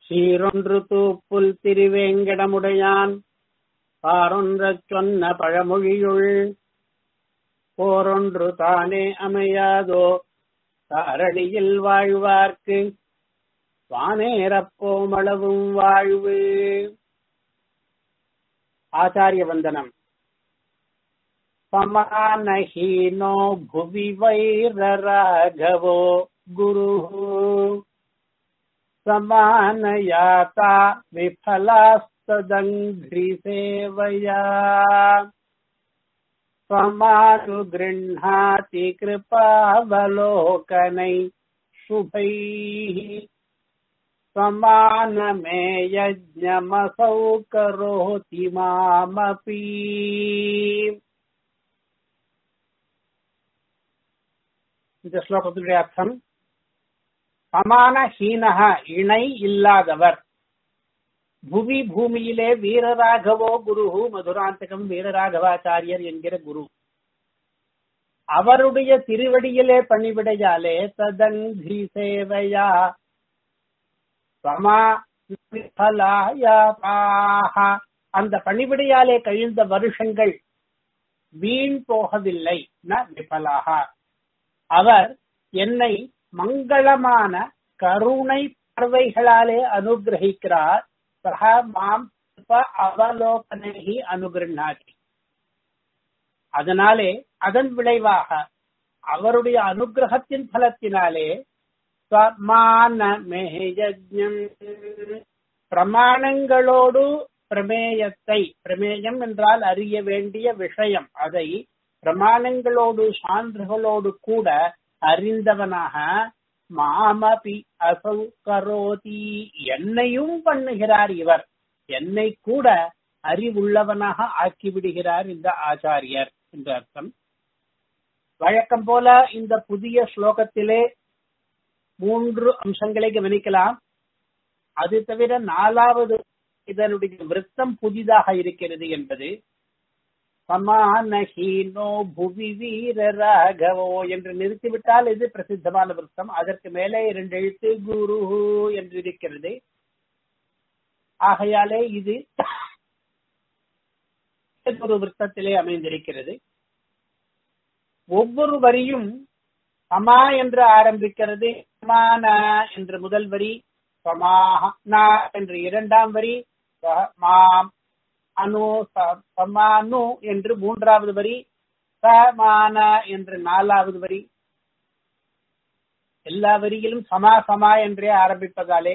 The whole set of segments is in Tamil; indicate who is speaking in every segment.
Speaker 1: சீரொன்று தூப்புல் திருவேங்கடமுடையான் பாரொன்றச் சொன்ன பழமொழியுள் போரொன்று தானே அமையாதோ தாரணியில் வாழ்வார்க்கு வானேரப்போமளவும் வாழ்வு ஆச்சாரிய வந்தனம் சமானஹீனோ புவி வைரராகவோ குரு समानयाता विफलास्तदङ्घ्रिसेवया समानुगृह्णाति कृपावलोकनै शुभैः समानमे यज्ञमसौ करोति मामपि இந்த ஸ்லோகத்தினுடைய அர்த்தம் சமான ஹீனக இணை இல்லாதவர் புவி பூமியிலே வீரராகவோ குருஹு மதுராந்தகம் வீரராகவாச்சாரியர் என்கிற குரு அவருடைய திருவடியிலே பணிவிடையாலே ததங்கி சேவையா சமா அந்த பணிவிடையாலே கழிந்த வருஷங்கள் வீண் போகவில்லை ந விபலாக அவர் என்னை மங்களமான கருணை பார்வைகளாலே அனுகிரகிக்கிறார் சக மாம் அவலோகனை அனுகிரகாதி அதனாலே அதன் விளைவாக அவருடைய அனுகிரகத்தின் பலத்தினாலே பிரமாணங்களோடு பிரமேயத்தை பிரமேயம் என்றால் அறிய வேண்டிய விஷயம் அதை பிரமாணங்களோடு சான்றுகளோடு கூட அறிந்தவனாக மாமபி அசௌ கரோதி என்னையும் பண்ணுகிறார் இவர் என்னை கூட அறிவுள்ளவனாக ஆக்கிவிடுகிறார் இந்த ஆச்சாரியர் என்ற அர்த்தம் வழக்கம் போல இந்த புதிய ஸ்லோகத்திலே மூன்று அம்சங்களை கவனிக்கலாம் அது தவிர நாலாவது இதனுடைய விருத்தம் புதிதாக இருக்கிறது என்பது சமானஹீனோ புவி வீர ராகவோ என்று நிறுத்திவிட்டால் இது பிரசித்தமான விருத்தம் அதற்கு மேலே இரண்டு எழுத்து குரு என்று இருக்கிறது ஆகையாலே இது ஒரு விருத்தத்திலே அமைந்திருக்கிறது ஒவ்வொரு வரியும் சமா என்று ஆரம்பிக்கிறது சமான என்று முதல் வரி சமாஹ என்று இரண்டாம் வரி மாம் அனு சமானு என்று மூன்றாவது வரி சமான என்று நாலாவது வரி எல்லா வரியிலும் சமா சமா என்றே ஆரம்பிப்பதாலே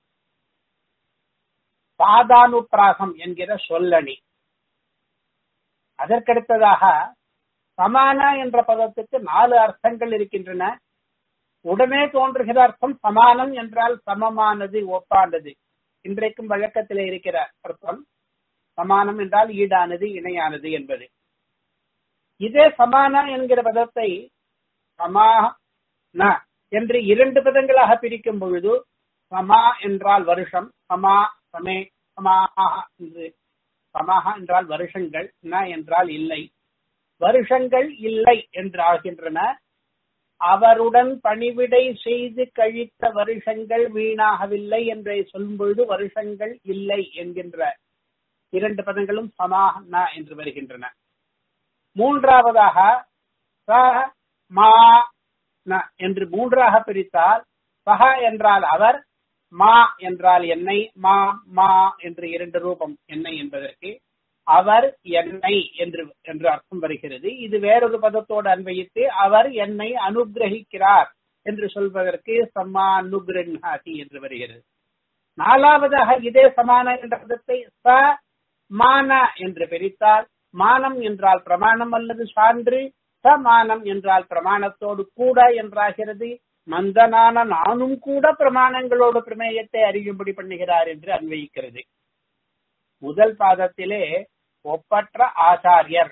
Speaker 1: பாதானுப்பிராசம் என்கிற சொல்லணி அதற்கடுத்ததாக சமான என்ற பதத்துக்கு நாலு அர்த்தங்கள் இருக்கின்றன உடனே தோன்றுகிற அர்த்தம் சமானம் என்றால் சமமானது ஒப்பானது இன்றைக்கும் வழக்கத்திலே இருக்கிற அர்த்தம் சமானம் என்றால் ஈடானது இணையானது என்பது இதே சமான என்கிற பதத்தை சமா என்று இரண்டு பதங்களாக பிரிக்கும் பொழுது சமா என்றால் வருஷம் சமா சமே சமாக என்று சமாக என்றால் வருஷங்கள் ந என்றால் இல்லை வருஷங்கள் இல்லை என்று ஆகின்றன அவருடன் பணிவிடை செய்து கழித்த வருஷங்கள் வீணாகவில்லை என்று சொல்லும் பொழுது வருஷங்கள் இல்லை என்கின்ற இரண்டு பதங்களும் சமாக என்று வருகின்றன மூன்றாவதாக ச மா என்று மூன்றாக பிரித்தால் சக என்றால் அவர் மா என்றால் என்னை மா மா என்று இரண்டு ரூபம் என்னை என்பதற்கு அவர் என்னை என்று என்று அர்த்தம் வருகிறது இது வேறொரு பதத்தோடு அன்வயித்து அவர் என்னை அனுகிரகிக்கிறார் என்று சொல்வதற்கு சமானுகிரகாதி என்று வருகிறது நாலாவதாக இதே சமான என்ற பதத்தை ச மான என்று பிரித்தால் மானம் என்றால் பிரமாணம் அல்லது சான்று சமானம் என்றால் பிரமாணத்தோடு கூட என்றாகிறது மந்தனான நானும் கூட பிரமாணங்களோடு பிரமேயத்தை அறியும்படி பண்ணுகிறார் என்று அன்வயிக்கிறது முதல் பாதத்திலே ஒப்பற்ற ஆச்சாரியர்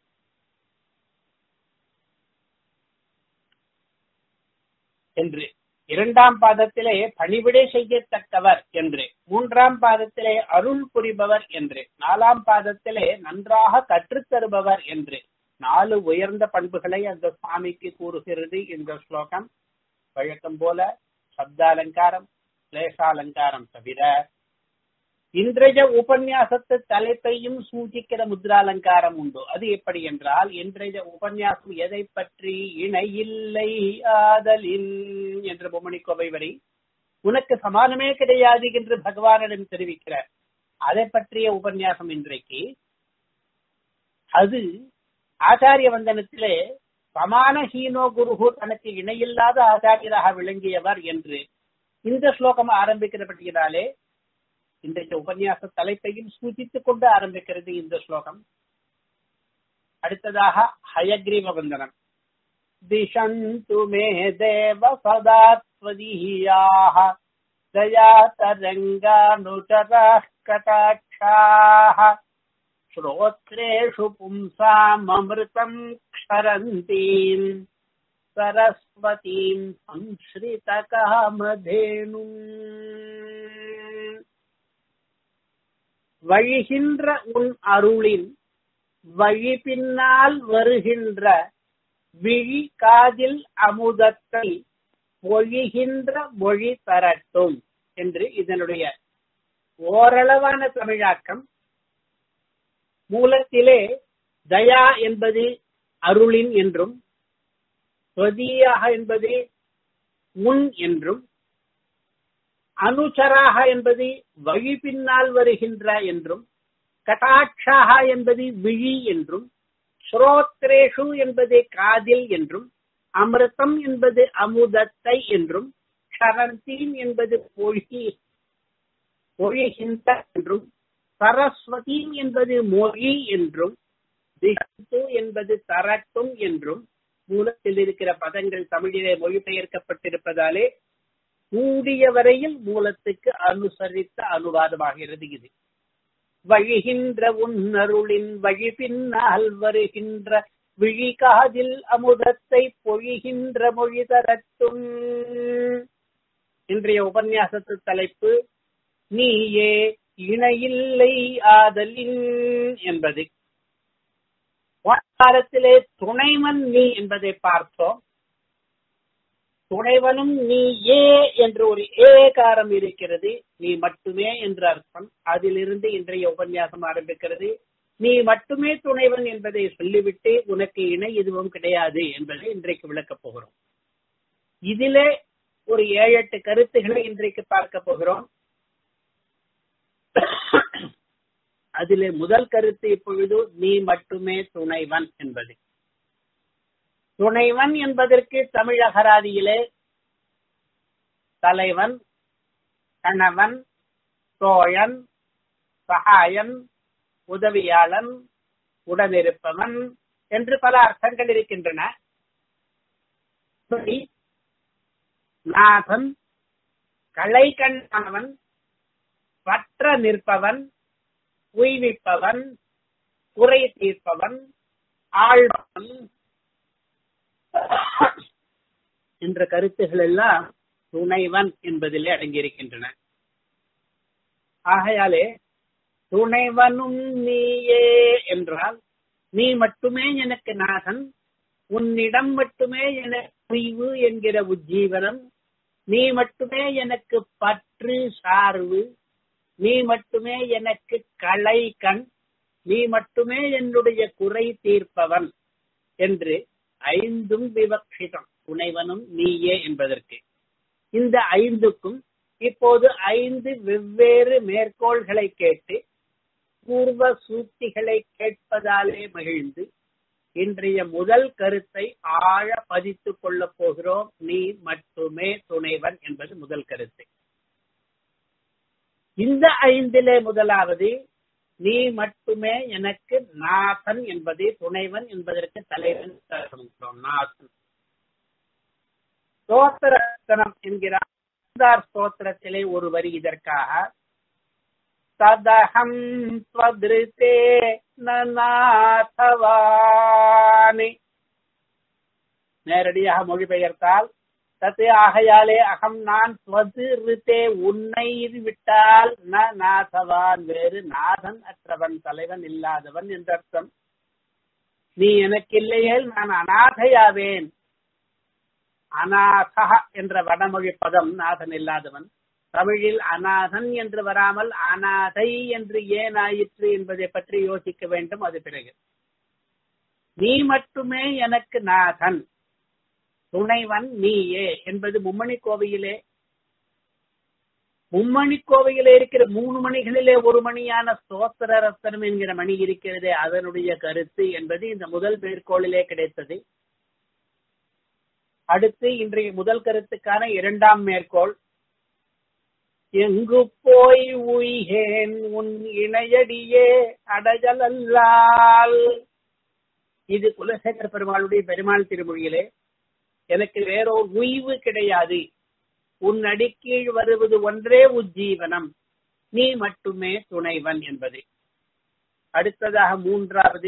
Speaker 1: என்று இரண்டாம் பாதத்திலே பணிவிடை செய்யத்தக்கவர் என்று மூன்றாம் பாதத்திலே அருள் புரிபவர் என்று நாலாம் பாதத்திலே நன்றாக கற்றுத்தருபவர் என்று நாலு உயர்ந்த பண்புகளை அந்த சுவாமிக்கு கூறுகிறது இந்த ஸ்லோகம் வழக்கம் போல சப்தாலங்காரம் கிளேசாலங்காரம் தவிர இன்றைய உபன்யாசத்து தலைப்பையும் சூಚಿக்கிற முத்ராலங்காரம் உண்டு அது எப்படி என்றால் இன்றைய உபன்யாசம் எதை பற்றி இணையில்லை ஆதலின் என்ற பொம்மணி கோவை வரி உனக்கு சமானமே கிடையாது என்று பகவானிடம் தெரிவிக்கிறார் அதை பற்றிய உபன்யாசம் இன்றைக்கு அது ஆச்சாரிய வந்தனத்திலே சமான ஹீனோ குருகு தனக்கு இணையில்லாத ஆச்சாரியராக விளங்கியவர் என்று இந்த ஸ்லோகம் ஆரம்பிக்கிறபடியினாலே இன்றைய உபன்யாச தலைப்பையும் சூಚಿத்துக் கொண்டு ஆரம்பிக்கிறது இந்த ஸ்லோகம் அடுத்ததாக ஹயக்ரீவ வந்தனம் திஷந்து மே தேவ சதாத்வதீயாः दया तरङ्गानुचराः कटाक्षाः श्रोत्रेषु पुंसाममृतम् क्षरन्तीम् सरस्वतीम् संश्रितकामधेनुम् வழிகின்ற உன் அருளின் வழி பின்னால் வருகின்ற விழி காதில் அமுதத்தை பொழிகின்ற மொழி தரட்டும் என்று இதனுடைய ஓரளவான தமிழாக்கம் மூலத்திலே தயா என்பது அருளின் என்றும் ஸ்வதீயாக என்பது முன் என்றும் அனுச்சராக என்பது வழி பின்னால் வருகின்ற என்றும் கட்டாட்சாக என்பது விழி என்றும் ஸ்ரோத்ரேஷு என்பது காதில் என்றும் அமிர்தம் என்பது அமுதத்தை என்றும் ஷரந்தீம் என்பது பொழி பொழிகின்ற என்றும் சரஸ்வதீம் என்பது மொழி என்றும் திகந்து என்பது தரட்டும் என்றும் மூலத்தில் இருக்கிற பதங்கள் தமிழிலே மொழிபெயர்க்கப்பட்டிருப்பதாலே கூடிய வரையில் மூலத்துக்கு அனுசரித்த அனுவாதமாகிறது இது வழிகின்ற உன்னருளின் வழி பின்னால் வருகின்ற விழி காதில் அமுதத்தை பொழிகின்ற மொழி தரட்டும் இன்றைய உபன்யாசத்து தலைப்பு நீயே இணையில்லை ஆதலின் என்பது காலத்திலே துணைவன் நீ என்பதை பார்த்தோம் துணைவனும் நீ ஏ என்று ஒரு ஏகாரம் இருக்கிறது நீ மட்டுமே என்று அர்த்தம் அதிலிருந்து இன்றைய உபன்யாசம் ஆரம்பிக்கிறது நீ மட்டுமே துணைவன் என்பதை சொல்லிவிட்டு உனக்கு இணை எதுவும் கிடையாது என்பதை இன்றைக்கு விளக்கப் போகிறோம் இதிலே ஒரு ஏழு எட்டு கருத்துக்களை இன்றைக்கு பார்க்க போகிறோம் அதிலே முதல் கருத்து இப்பொழுது நீ மட்டுமே துணைவன் என்பது துணைவன் என்பதற்கு தமிழகராதியிலே தலைவன் கணவன் தோழன் சகாயன் உதவியாளன் உடனிருப்பவன் என்று பல அர்த்தங்கள் இருக்கின்றன நாதன் களை கண்ணானவன் பற்ற நிற்பவன் உய்விப்பவன் குறை தீர்ப்பவன் ஆழ்வன் என்ற கருத்துகள் எல்லாம் துணைவன் என்பதிலே அடங்கியிருக்கின்றன ஆகையாலே துணைவனும் நீயே என்றால் நீ மட்டுமே எனக்கு நாதன் உன்னிடம் மட்டுமே எனக்கு அறிவு என்கிற உஜ்ஜீவனம் நீ மட்டுமே எனக்கு பற்று சார்பு நீ மட்டுமே எனக்கு களை கண் நீ மட்டுமே என்னுடைய குறை தீர்ப்பவன் என்று ஐந்தும் விவக்ஷிதம் துணைவனும் நீயே என்பதற்கு இந்த ஐந்துக்கும் இப்போது ஐந்து வெவ்வேறு மேற்கோள்களை கேட்டு பூர்வ சூக்திகளை கேட்பதாலே மகிழ்ந்து இன்றைய முதல் கருத்தை ஆழ பதித்துக் கொள்ளப் போகிறோம் நீ மட்டுமே துணைவன் என்பது முதல் கருத்து இந்த ஐந்திலே முதலாவது நீ மட்டுமே எனக்கு நாதன் என்பது துணைவன் என்பதற்கு தலைவன் நாதன் ஸ்தோத்திரத்தனம் என்கிறார் ஸ்தோத்திரத்திலே ஒரு வரி இதற்காக ததகம் ஸ்வதிருத்தே நாதவானி நேரடியாக மொழிபெயர்த்தால் தத்து ஆகையாலே அகம் நான் ஸ்வது ரித்தே உன்னை விட்டால் ந நாசவான் வேறு நாதன் அற்றவன் தலைவன் இல்லாதவன் என்ற அர்த்தம் நீ எனக்கு இல்லையேல் நான் அநாதையாவேன் அநாதா என்ற வடமொழி பதம் நாதன் இல்லாதவன் தமிழில் அநாதன் என்று வராமல் அநாதை என்று ஏன் ஆயிற்று என்பதை பற்றி யோசிக்க வேண்டும் அது பிறகு நீ மட்டுமே எனக்கு நாதன் துணைவன் நீயே என்பது மும்மணி கோவையிலே மும்மணி கோவையிலே இருக்கிற மூணு மணிகளிலே ஒரு மணியான ஸ்தோத்திர ரத்தனம் என்கிற மணி இருக்கிறதே அதனுடைய கருத்து என்பது இந்த முதல் மேற்கோளிலே கிடைத்தது அடுத்து இன்றைய முதல் கருத்துக்கான இரண்டாம் மேற்கோள் எங்கு போய் உய்கேன் உன் இணையடியே அடையலல்லால் இது குலசேகர பெருமாளுடைய பெருமாள் திருமொழியிலே எனக்கு வேறோர் உய்வு கிடையாது உன் அடிக்கீழ் வருவது ஒன்றே உஜ்ஜீவனம் நீ மட்டுமே துணைவன் என்பது அடுத்ததாக மூன்றாவது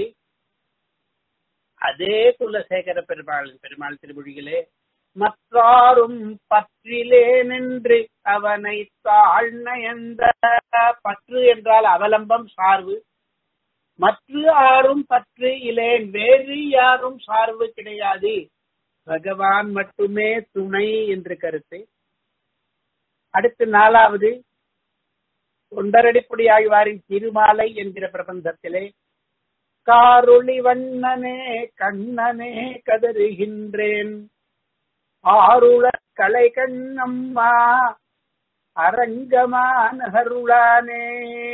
Speaker 1: அதே குலசேகர பெருமாள் பெருமாள் திருமொழியிலே மற்றாரும் பற்றிலே நின்று அவனை தாழ்ந்த எந்த பற்று என்றால் அவலம்பம் சார்பு மற்ற ஆறும் பற்று இலேன் வேறு யாரும் சார்பு கிடையாது பகவான் மட்டுமே துணை என்று கருத்து அடுத்து நாலாவது தொண்டரடிப்புடி ஆழ்வாரின் திருமாலை என்கிற பிரபந்தத்திலே காரொளி வண்ணனே கண்ணனே கதறுகின்றேன் ஆருள கலை கண்ணம்மா அரங்கமா நகருளானே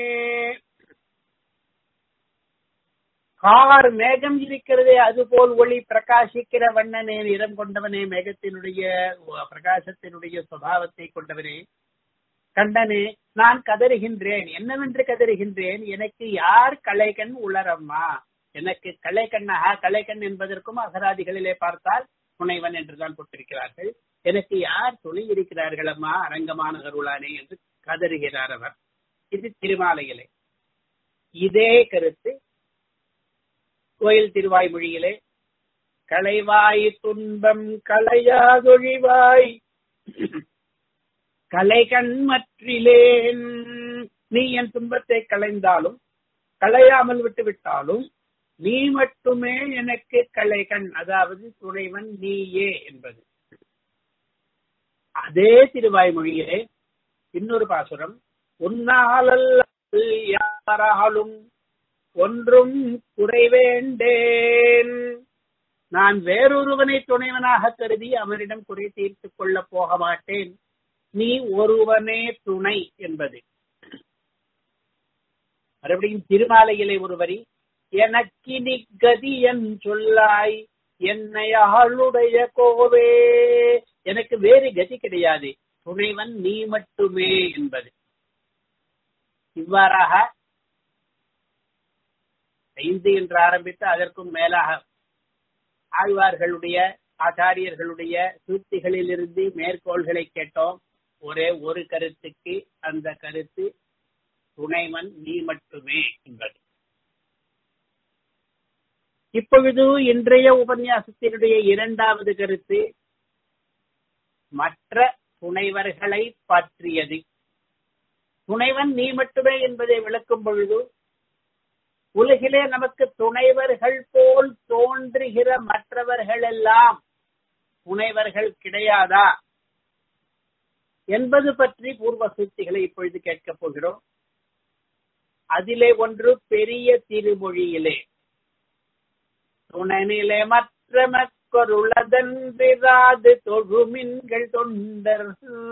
Speaker 1: கார் மேகம் இருக்கிறதே அதுபோல் ஒளி பிரகாசிக்கிற வண்ணனே நிறம் கொண்டவனே மேகத்தினுடைய பிரகாசத்தினுடைய சுபாவத்தை கொண்டவனே கண்டனே நான் கதறுகின்றேன் என்னவென்று கதறுகின்றேன் எனக்கு யார் கலைகண் உளரம்மா எனக்கு கலைக்கண்ணாக கலைக்கண் என்பதற்கும் அகராதிகளிலே பார்த்தால் துணைவன் என்றுதான் போட்டிருக்கிறார்கள் எனக்கு யார் துணை இருக்கிறார்கள் அம்மா அரங்கமான கருளானே என்று கதறுகிறார் அவர் இது திருமாலையிலே இதே கருத்து கோயில் திருவாய்மொழியிலே கலைவாய் துன்பம் கலையாதொழிவாய் கலைகண் மற்றிலேன் நீ என் துன்பத்தை களைந்தாலும் களையாமல் விட்டு விட்டாலும் நீ மட்டுமே எனக்கு கலைகண் அதாவது துணைவன் நீயே என்பது அதே திருவாய்மொழியிலே இன்னொரு பாசுரம் உன்னாலல்லாது யாராலும் ஒன்றும் குறைவேண்டேன் நான் வேறொருவனை துணைவனாக கருதி அவரிடம் குறை தீர்த்துக் கொள்ள போக மாட்டேன் நீ ஒருவனே துணை என்பது மறுபடியும் திருமாலையிலே ஒரு வரி எனக்கினி கதி என் சொல்லாய் என்னை ஆளுடைய கோவே எனக்கு வேறு கதி கிடையாது துணைவன் நீ மட்டுமே என்பது இவ்வாறாக ஐந்து என்று ஆரம்பித்து அதற்கும் மேலாக ஆழ்வார்களுடைய ஆச்சாரியர்களுடைய சூத்திகளில் இருந்து மேற்கோள்களை கேட்டோம் ஒரே ஒரு கருத்துக்கு அந்த கருத்து துணைவன் நீ மட்டுமே என்பது இப்பொழுது இன்றைய உபன்யாசத்தினுடைய இரண்டாவது கருத்து மற்ற துணைவர்களை பற்றியது துணைவன் நீ மட்டுமே என்பதை விளக்கும் பொழுது உலகிலே நமக்கு துணைவர்கள் போல் தோன்றுகிற மற்றவர்கள் எல்லாம் துணைவர்கள் கிடையாதா என்பது பற்றி பூர்வ சூழ்ச்சிகளை இப்பொழுது கேட்கப் போகிறோம் அதிலே ஒன்று பெரிய திருமொழியிலே துணைநிலை மற்ற மற்கொருளதன்றிராது தொழுமின்கள் தொண்டர்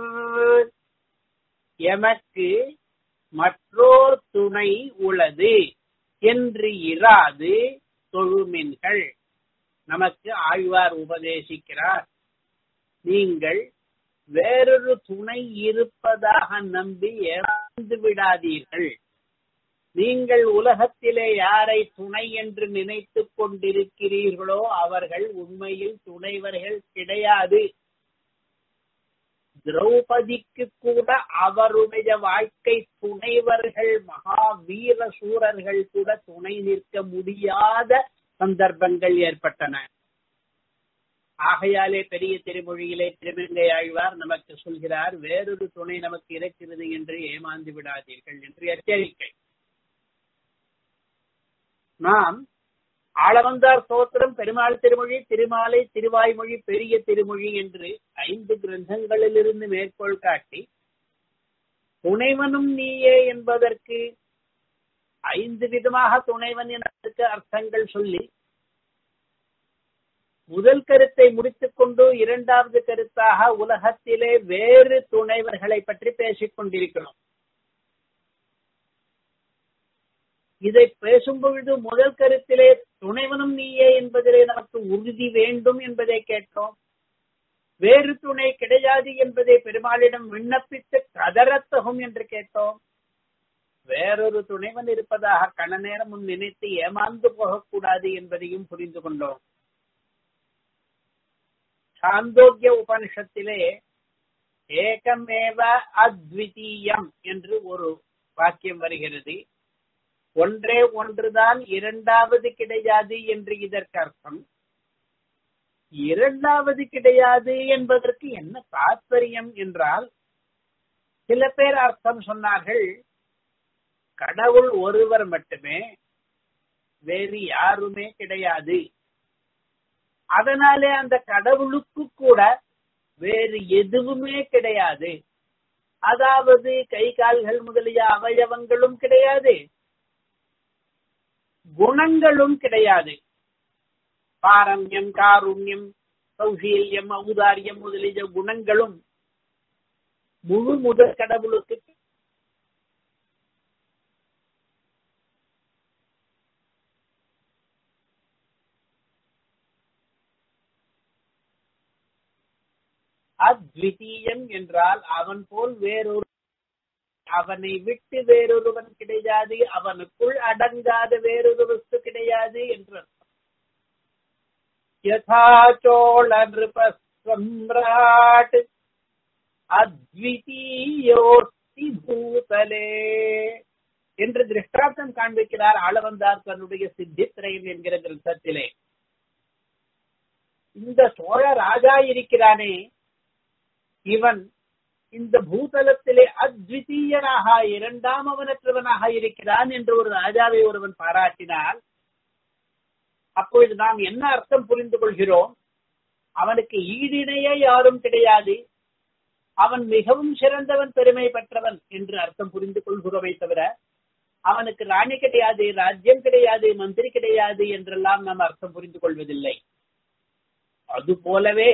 Speaker 1: எமக்கு மற்றோர் துணை உளது என்று இராது தொழுமின்கள் நமக்கு ஆழ்வார் உபதேசிக்கிறார் நீங்கள் வேறொரு துணை இருப்பதாக நம்பி ஏமாந்து விடாதீர்கள் நீங்கள் உலகத்திலே யாரை துணை என்று நினைத்துக் கொண்டிருக்கிறீர்களோ அவர்கள் உண்மையில் துணைவர்கள் கிடையாது திரௌபதிக்கு கூட அவருடைய வாழ்க்கை துணைவர்கள் மகாவீர சூரர்கள் கூட துணை நிற்க முடியாத சந்தர்ப்பங்கள் ஏற்பட்டன ஆகையாலே பெரிய திருமொழியிலே திருமங்கை ஆழ்வார் நமக்கு சொல்கிறார் வேறொரு துணை நமக்கு இருக்கிறது என்று ஏமாந்து விடாதீர்கள் என்று எச்சரிக்கை நாம் ஆளவந்தார் சோத்திரம் பெருமாள் திருமொழி திருமாலை திருவாய்மொழி பெரிய திருமொழி என்று ஐந்து கிரந்தங்களிலிருந்து மேற்கோள் காட்டி துணைவனும் நீயே என்பதற்கு ஐந்து விதமாக துணைவன் என்பதற்கு அர்த்தங்கள் சொல்லி முதல் கருத்தை முடித்துக் கொண்டு இரண்டாவது கருத்தாக உலகத்திலே வேறு துணைவர்களை பற்றி பேசிக் கொண்டிருக்கிறோம் இதை பேசும் பொழுது முதல் கருத்திலே துணைவனும் நீயே என்பதிலே நமக்கு உறுதி வேண்டும் என்பதை கேட்டோம் வேறு துணை கிடையாது என்பதை பெருமாளிடம் விண்ணப்பித்து கதறத்தகும் என்று கேட்டோம் வேறொரு துணைவன் இருப்பதாக கண நேரம் முன் நினைத்து ஏமாந்து போகக்கூடாது என்பதையும் புரிந்து கொண்டோம் சாந்தோக்கிய உபனிஷத்திலே ஏகமேவ அத்விதீயம் என்று ஒரு வாக்கியம் வருகிறது ஒன்றே ஒன்றுதான் இரண்டாவது கிடையாது என்று இதற்கு அர்த்தம் இரண்டாவது கிடையாது என்பதற்கு என்ன தாற்பயம் என்றால் சில பேர் அர்த்தம் சொன்னார்கள் கடவுள் ஒருவர் மட்டுமே வேறு யாருமே கிடையாது அதனாலே அந்த கடவுளுக்கு கூட வேறு எதுவுமே கிடையாது அதாவது கை கால்கள் முதலிய அவயவங்களும் கிடையாது குணங்களும் கிடையாது பாரம்யம் காருண்யம் சௌசீல்யம் ஔதாரியம் முதலிய குணங்களும் முழு முதல் கடவுளுக்கு அத்விதீயம் என்றால் அவன் போல் வேறொரு அவனை விட்டு வேறொருவன் கிடையாது அவனுக்குள் அடங்காத வேறொரு வஸ்து கிடையாது என்று யதா சோழ நிருபஸ்வம்ராட் அத்விதீயோஸ்தி பூதலே என்று திருஷ்டாந்தம் காண்பிக்கிறார் ஆளவந்தார் தன்னுடைய சித்தித்திரயம் என்கிற கிரந்தத்திலே இந்த சோழ ராஜா இருக்கிறானே இவன் இந்த பூதலத்திலே அத்விதீயனாக இரண்டாம் அவனற்றவனாக இருக்கிறான் என்று ஒரு ராஜாவை ஒருவன் பாராட்டினால் அப்பொழுது நாம் என்ன அர்த்தம் புரிந்து கொள்கிறோம் அவனுக்கு ஈடிணையே யாரும் கிடையாது அவன் மிகவும் சிறந்தவன் பெருமை பெற்றவன் என்று அர்த்தம் புரிந்து கொள்கிறோமே தவிர அவனுக்கு ராணி கிடையாது ராஜ்யம் கிடையாது மந்திரி கிடையாது என்றெல்லாம் நாம் அர்த்தம் புரிந்து கொள்வதில்லை அது போலவே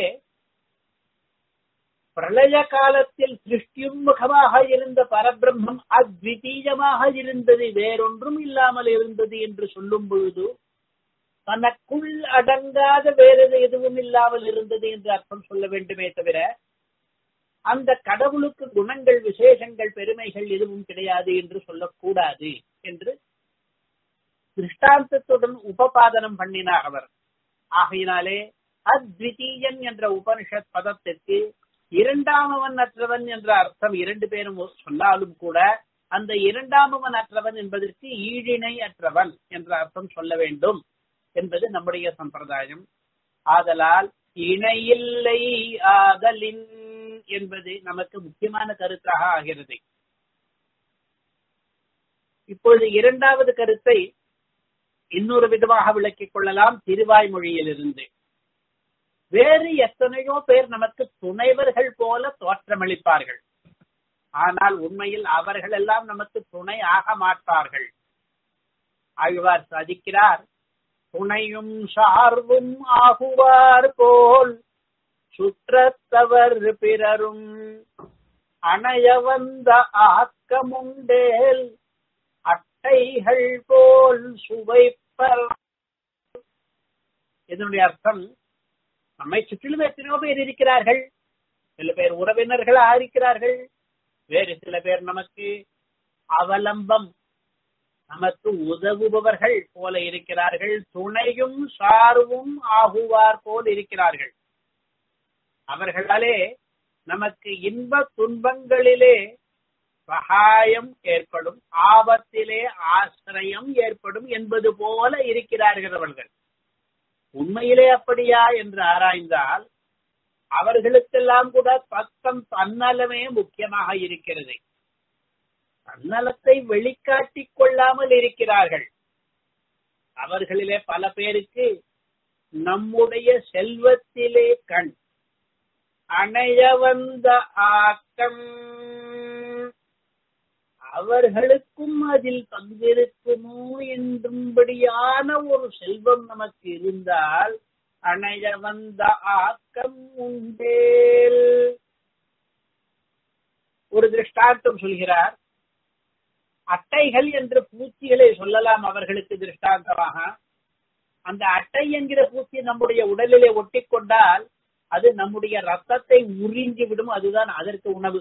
Speaker 1: பிரளய காலத்தில் சிருஷ்டியுன்முகமாக இருந்த பரபிரம்மம் அத்விதீயமாக இருந்தது வேறொன்றும் இல்லாமல் இருந்தது என்று சொல்லும் பொழுது தனக்குள் அடங்காத வேறது எதுவும் இல்லாமல் இருந்தது என்று அர்த்தம் சொல்ல வேண்டுமே தவிர அந்த கடவுளுக்கு குணங்கள் விசேஷங்கள் பெருமைகள் எதுவும் கிடையாது என்று சொல்லக்கூடாது என்று திருஷ்டாந்தத்துடன் உபபாதனம் பண்ணினார் அவர் ஆகையினாலே அத்விதீயன் என்ற உபனிஷத் பதத்திற்கு இரண்டாமவன் அற்றவன் என்ற அர்த்தம் இரண்டு பேரும் சொன்னாலும் கூட அந்த இரண்டாமவன் அற்றவன் என்பதற்கு ஈழிணை அற்றவன் என்ற அர்த்தம் சொல்ல வேண்டும் என்பது நம்முடைய சம்பிரதாயம் ஆதலால் இணையில்லை ஆதலின் என்பது நமக்கு முக்கியமான கருத்தாக ஆகிறது இப்பொழுது இரண்டாவது கருத்தை இன்னொரு விதமாக விளக்கிக் கொள்ளலாம் திருவாய்மொழியிலிருந்து வேறு எத்தனையோ பேர் நமக்கு துணைவர்கள் போல தோற்றமளிப்பார்கள் ஆனால் உண்மையில் அவர்கள் எல்லாம் நமக்கு துணை ஆக மாட்டார்கள் ஆழ்வார் சாதிக்கிறார் துணையும் சார்பும் ஆகுவார் போல் சுற்றத்தவர் பிறரும் அணைய வந்த ஆக்கமுண்டேல் அட்டைகள் போல் சுவைப்பர் இதனுடைய அர்த்தம் நம்மை சுற்றிலும் எத்தனையோ பேர் இருக்கிறார்கள் சில பேர் உறவினர்களாக இருக்கிறார்கள் வேறு சில பேர் நமக்கு அவலம்பம் நமக்கு உதவுபவர்கள் போல இருக்கிறார்கள் துணையும் சார்வும் ஆகுவார் போல் இருக்கிறார்கள் அவர்களாலே நமக்கு இன்ப துன்பங்களிலே சகாயம் ஏற்படும் ஆபத்திலே ஆசிரியம் ஏற்படும் என்பது போல இருக்கிறார்கள் அவர்கள் உண்மையிலே அப்படியா என்று ஆராய்ந்தால் அவர்களுக்கெல்லாம் கூட பக்கம் தன்னலமே முக்கியமாக இருக்கிறது தன்னலத்தை வெளிக்காட்டிக் கொள்ளாமல் இருக்கிறார்கள் அவர்களிலே பல பேருக்கு நம்முடைய செல்வத்திலே கண் அணைய வந்த ஆக்கம் அவர்களுக்கும் அதில் பங்கிருக்குமோ என்றும்படியான ஒரு செல்வம் நமக்கு இருந்தால் அணைய வந்த ஆக்கம் உண்டேல் ஒரு திருஷ்டாந்தம் சொல்கிறார் அட்டைகள் என்ற பூச்சிகளை சொல்லலாம் அவர்களுக்கு திருஷ்டாந்தமாக அந்த அட்டை என்கிற பூச்சி நம்முடைய உடலிலே ஒட்டி கொண்டால் அது நம்முடைய ரத்தத்தை உறிஞ்சி விடும் அதுதான் அதற்கு உணவு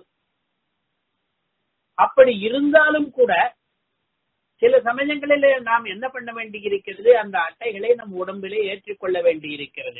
Speaker 1: அப்படி இருந்தாலும் கூட சில சமயங்களிலே நாம் என்ன பண்ண வேண்டி இருக்கிறது அந்த அட்டைகளை நம் உடம்பிலே ஏற்றுக்கொள்ள வேண்டி இருக்கிறது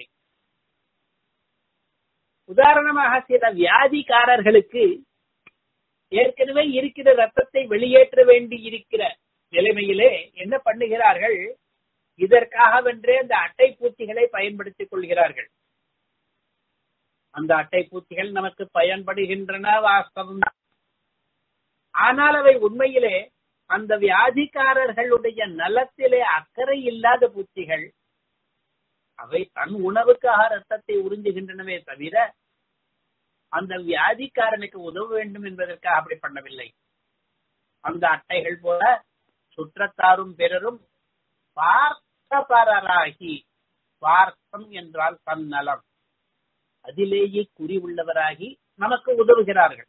Speaker 1: உதாரணமாக சில வியாதிக்காரர்களுக்கு ஏற்கனவே இருக்கிற ரத்தத்தை வெளியேற்ற வேண்டி இருக்கிற நிலைமையிலே என்ன பண்ணுகிறார்கள் இதற்காகவென்றே அந்த அட்டை பூச்சிகளை பயன்படுத்திக் கொள்கிறார்கள் அந்த அட்டை பூச்சிகள் நமக்கு பயன்படுகின்றன வாஸ்தவம் ஆனால் அவை உண்மையிலே அந்த வியாதிக்காரர்களுடைய நலத்திலே அக்கறை இல்லாத பூச்சிகள் அவை தன் உணவுக்காக ரத்தத்தை உறிஞ்சுகின்றனவே தவிர அந்த வியாதிக்காரனுக்கு உதவ வேண்டும் என்பதற்காக அப்படி பண்ணவில்லை அந்த அட்டைகள் போல சுற்றத்தாரும் பிறரும் பார்த்தபரராகி பார்த்தம் என்றால் தன்னலம் அதிலேயே குறி உள்ளவராகி நமக்கு உதவுகிறார்கள்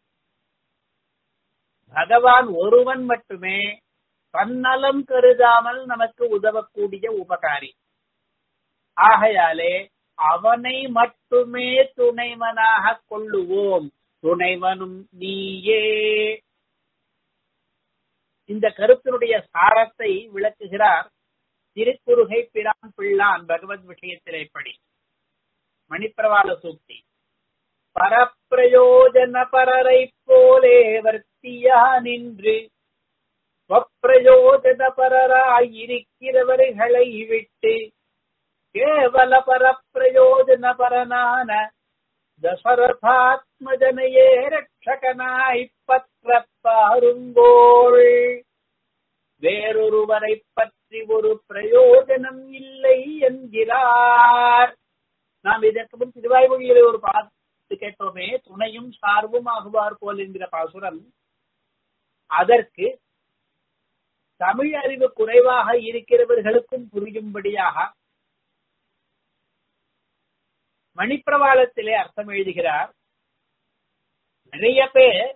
Speaker 1: பகவான் ஒருவன் மட்டுமே தன்னலம் கருதாமல் நமக்கு உதவக்கூடிய உபகாரி ஆகையாலே அவனை மட்டுமே துணைவனாக கொள்ளுவோம் துணைவனும் நீயே இந்த கருத்தினுடைய சாரத்தை விளக்குகிறார் திருக்குறுகை பிரான் பிள்ளான் பகவத் விஷயத்திலே படி மணிப்பிரவாள சூக்தி பரப்பிரயோஜன பரரை போலே வர்த்தியா நின்று ஸ்வப்பிரயோஜன பரராயிருக்கிறவர்களை விட்டு கேவல பரப்பிரயோஜன பரனான தசரதாத்மஜனையே ரட்சகனாய் பற்ற பாருங்கோள் வேறொருவரை பற்றி ஒரு பிரயோஜனம் இல்லை என்கிறார் நாம் இதற்கு முன் திருவாய்மொழியிலே ஒரு பார்த்து கேட்டோமே துணையும் சார்பும் ஆகுவார் போல் என்கிற பாசுரம் அதற்கு தமிழ் அறிவு குறைவாக இருக்கிறவர்களுக்கும் புரியும்படியாக மணிப்பிரவாளத்திலே அர்த்தம் எழுதுகிறார் நிறைய பேர்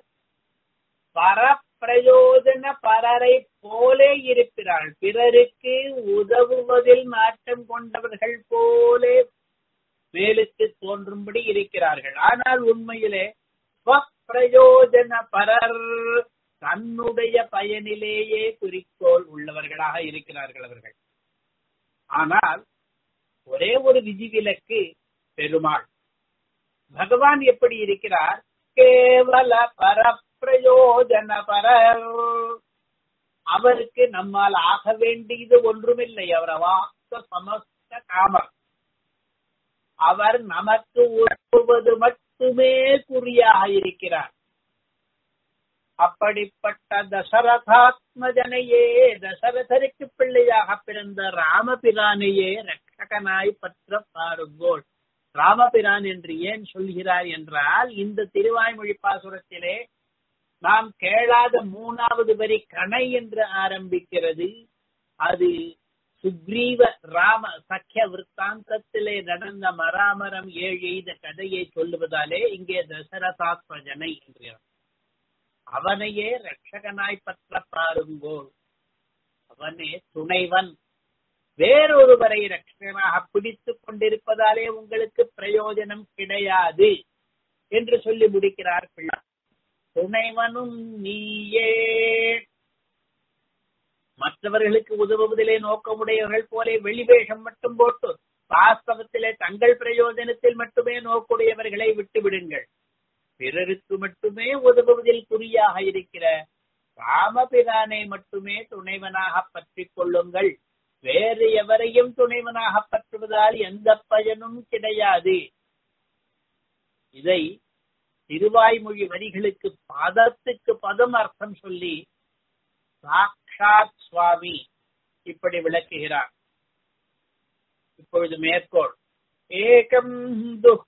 Speaker 1: பரப்பிரயோஜன பரரை போலே இருக்கிறார்கள் பிறருக்கு உதவுவதில் நாட்டம் கொண்டவர்கள் போலே மேலுக்கு தோன்றும்படி இருக்கிறார்கள் ஆனால் உண்மையிலே பிரயோஜன பரர் தன்னுடைய பயனிலேயே குறிக்கோள் உள்ளவர்களாக இருக்கிறார்கள் அவர்கள் ஆனால் ஒரே ஒரு விதிவிலக்கு பெருமாள் பகவான் எப்படி இருக்கிறார் கேவல பரப்பிரயோஜன பரர் அவருக்கு நம்மால் ஆக வேண்டியது ஒன்றுமில்லை அவர் அவாப்த சமஸ்த காமர் அவர் நமக்கு உதவுவது மட்டுமே குறியாக இருக்கிறார் அப்படிப்பட்ட தசரதாத்மஜனையே தசரதருக்கு பிள்ளையாக பிறந்த ராமபிரானையே ரட்சகனாய் பற்ற பாருங்கோள் ராமபிரான் என்று ஏன் சொல்கிறார் என்றால் இந்த திருவாய்மொழி பாசுரத்திலே நாம் கேளாத மூணாவது வரி கணை என்று ஆரம்பிக்கிறது அது சுக்ரீவ ராம சக்கிய விற்த்தாந்தத்திலே நடந்த மராமரம் ஏழு எய்த கதையை சொல்லுவதாலே இங்கே தசரதாத்மஜனை என்கிறார் அவனையே ரட்சகனாய் பற்ற பாருங்கோள் அவனே துணைவன் வேறொருவரை ரட்சகனாக பிடித்துக் கொண்டிருப்பதாலே உங்களுக்கு பிரயோஜனம் கிடையாது என்று சொல்லி முடிக்கிறார் பிள்ளை துணைவனும் நீயே மற்றவர்களுக்கு உதவுவதிலே நோக்கமுடையவர்கள் போலே வெளிவேஷம் மட்டும் போட்டு வாஸ்தவத்திலே தங்கள் பிரயோஜனத்தில் மட்டுமே நோக்குடையவர்களை விட்டு விடுங்கள் பிறருக்கு மட்டுமே உதவுவதில் குறியாக இருக்கிற ராமபிரானை மட்டுமே துணைவனாக பற்றி கொள்ளுங்கள் வேறு எவரையும் துணைவனாக பற்றுவதால் எந்த பயனும் கிடையாது இதை திருவாய்மொழி வரிகளுக்கு பதத்துக்கு பதம் அர்த்தம் சொல்லி சாக்ஷாத் சுவாமி இப்படி விளக்குகிறார் இப்பொழுது மேற்கோள் ஏகம்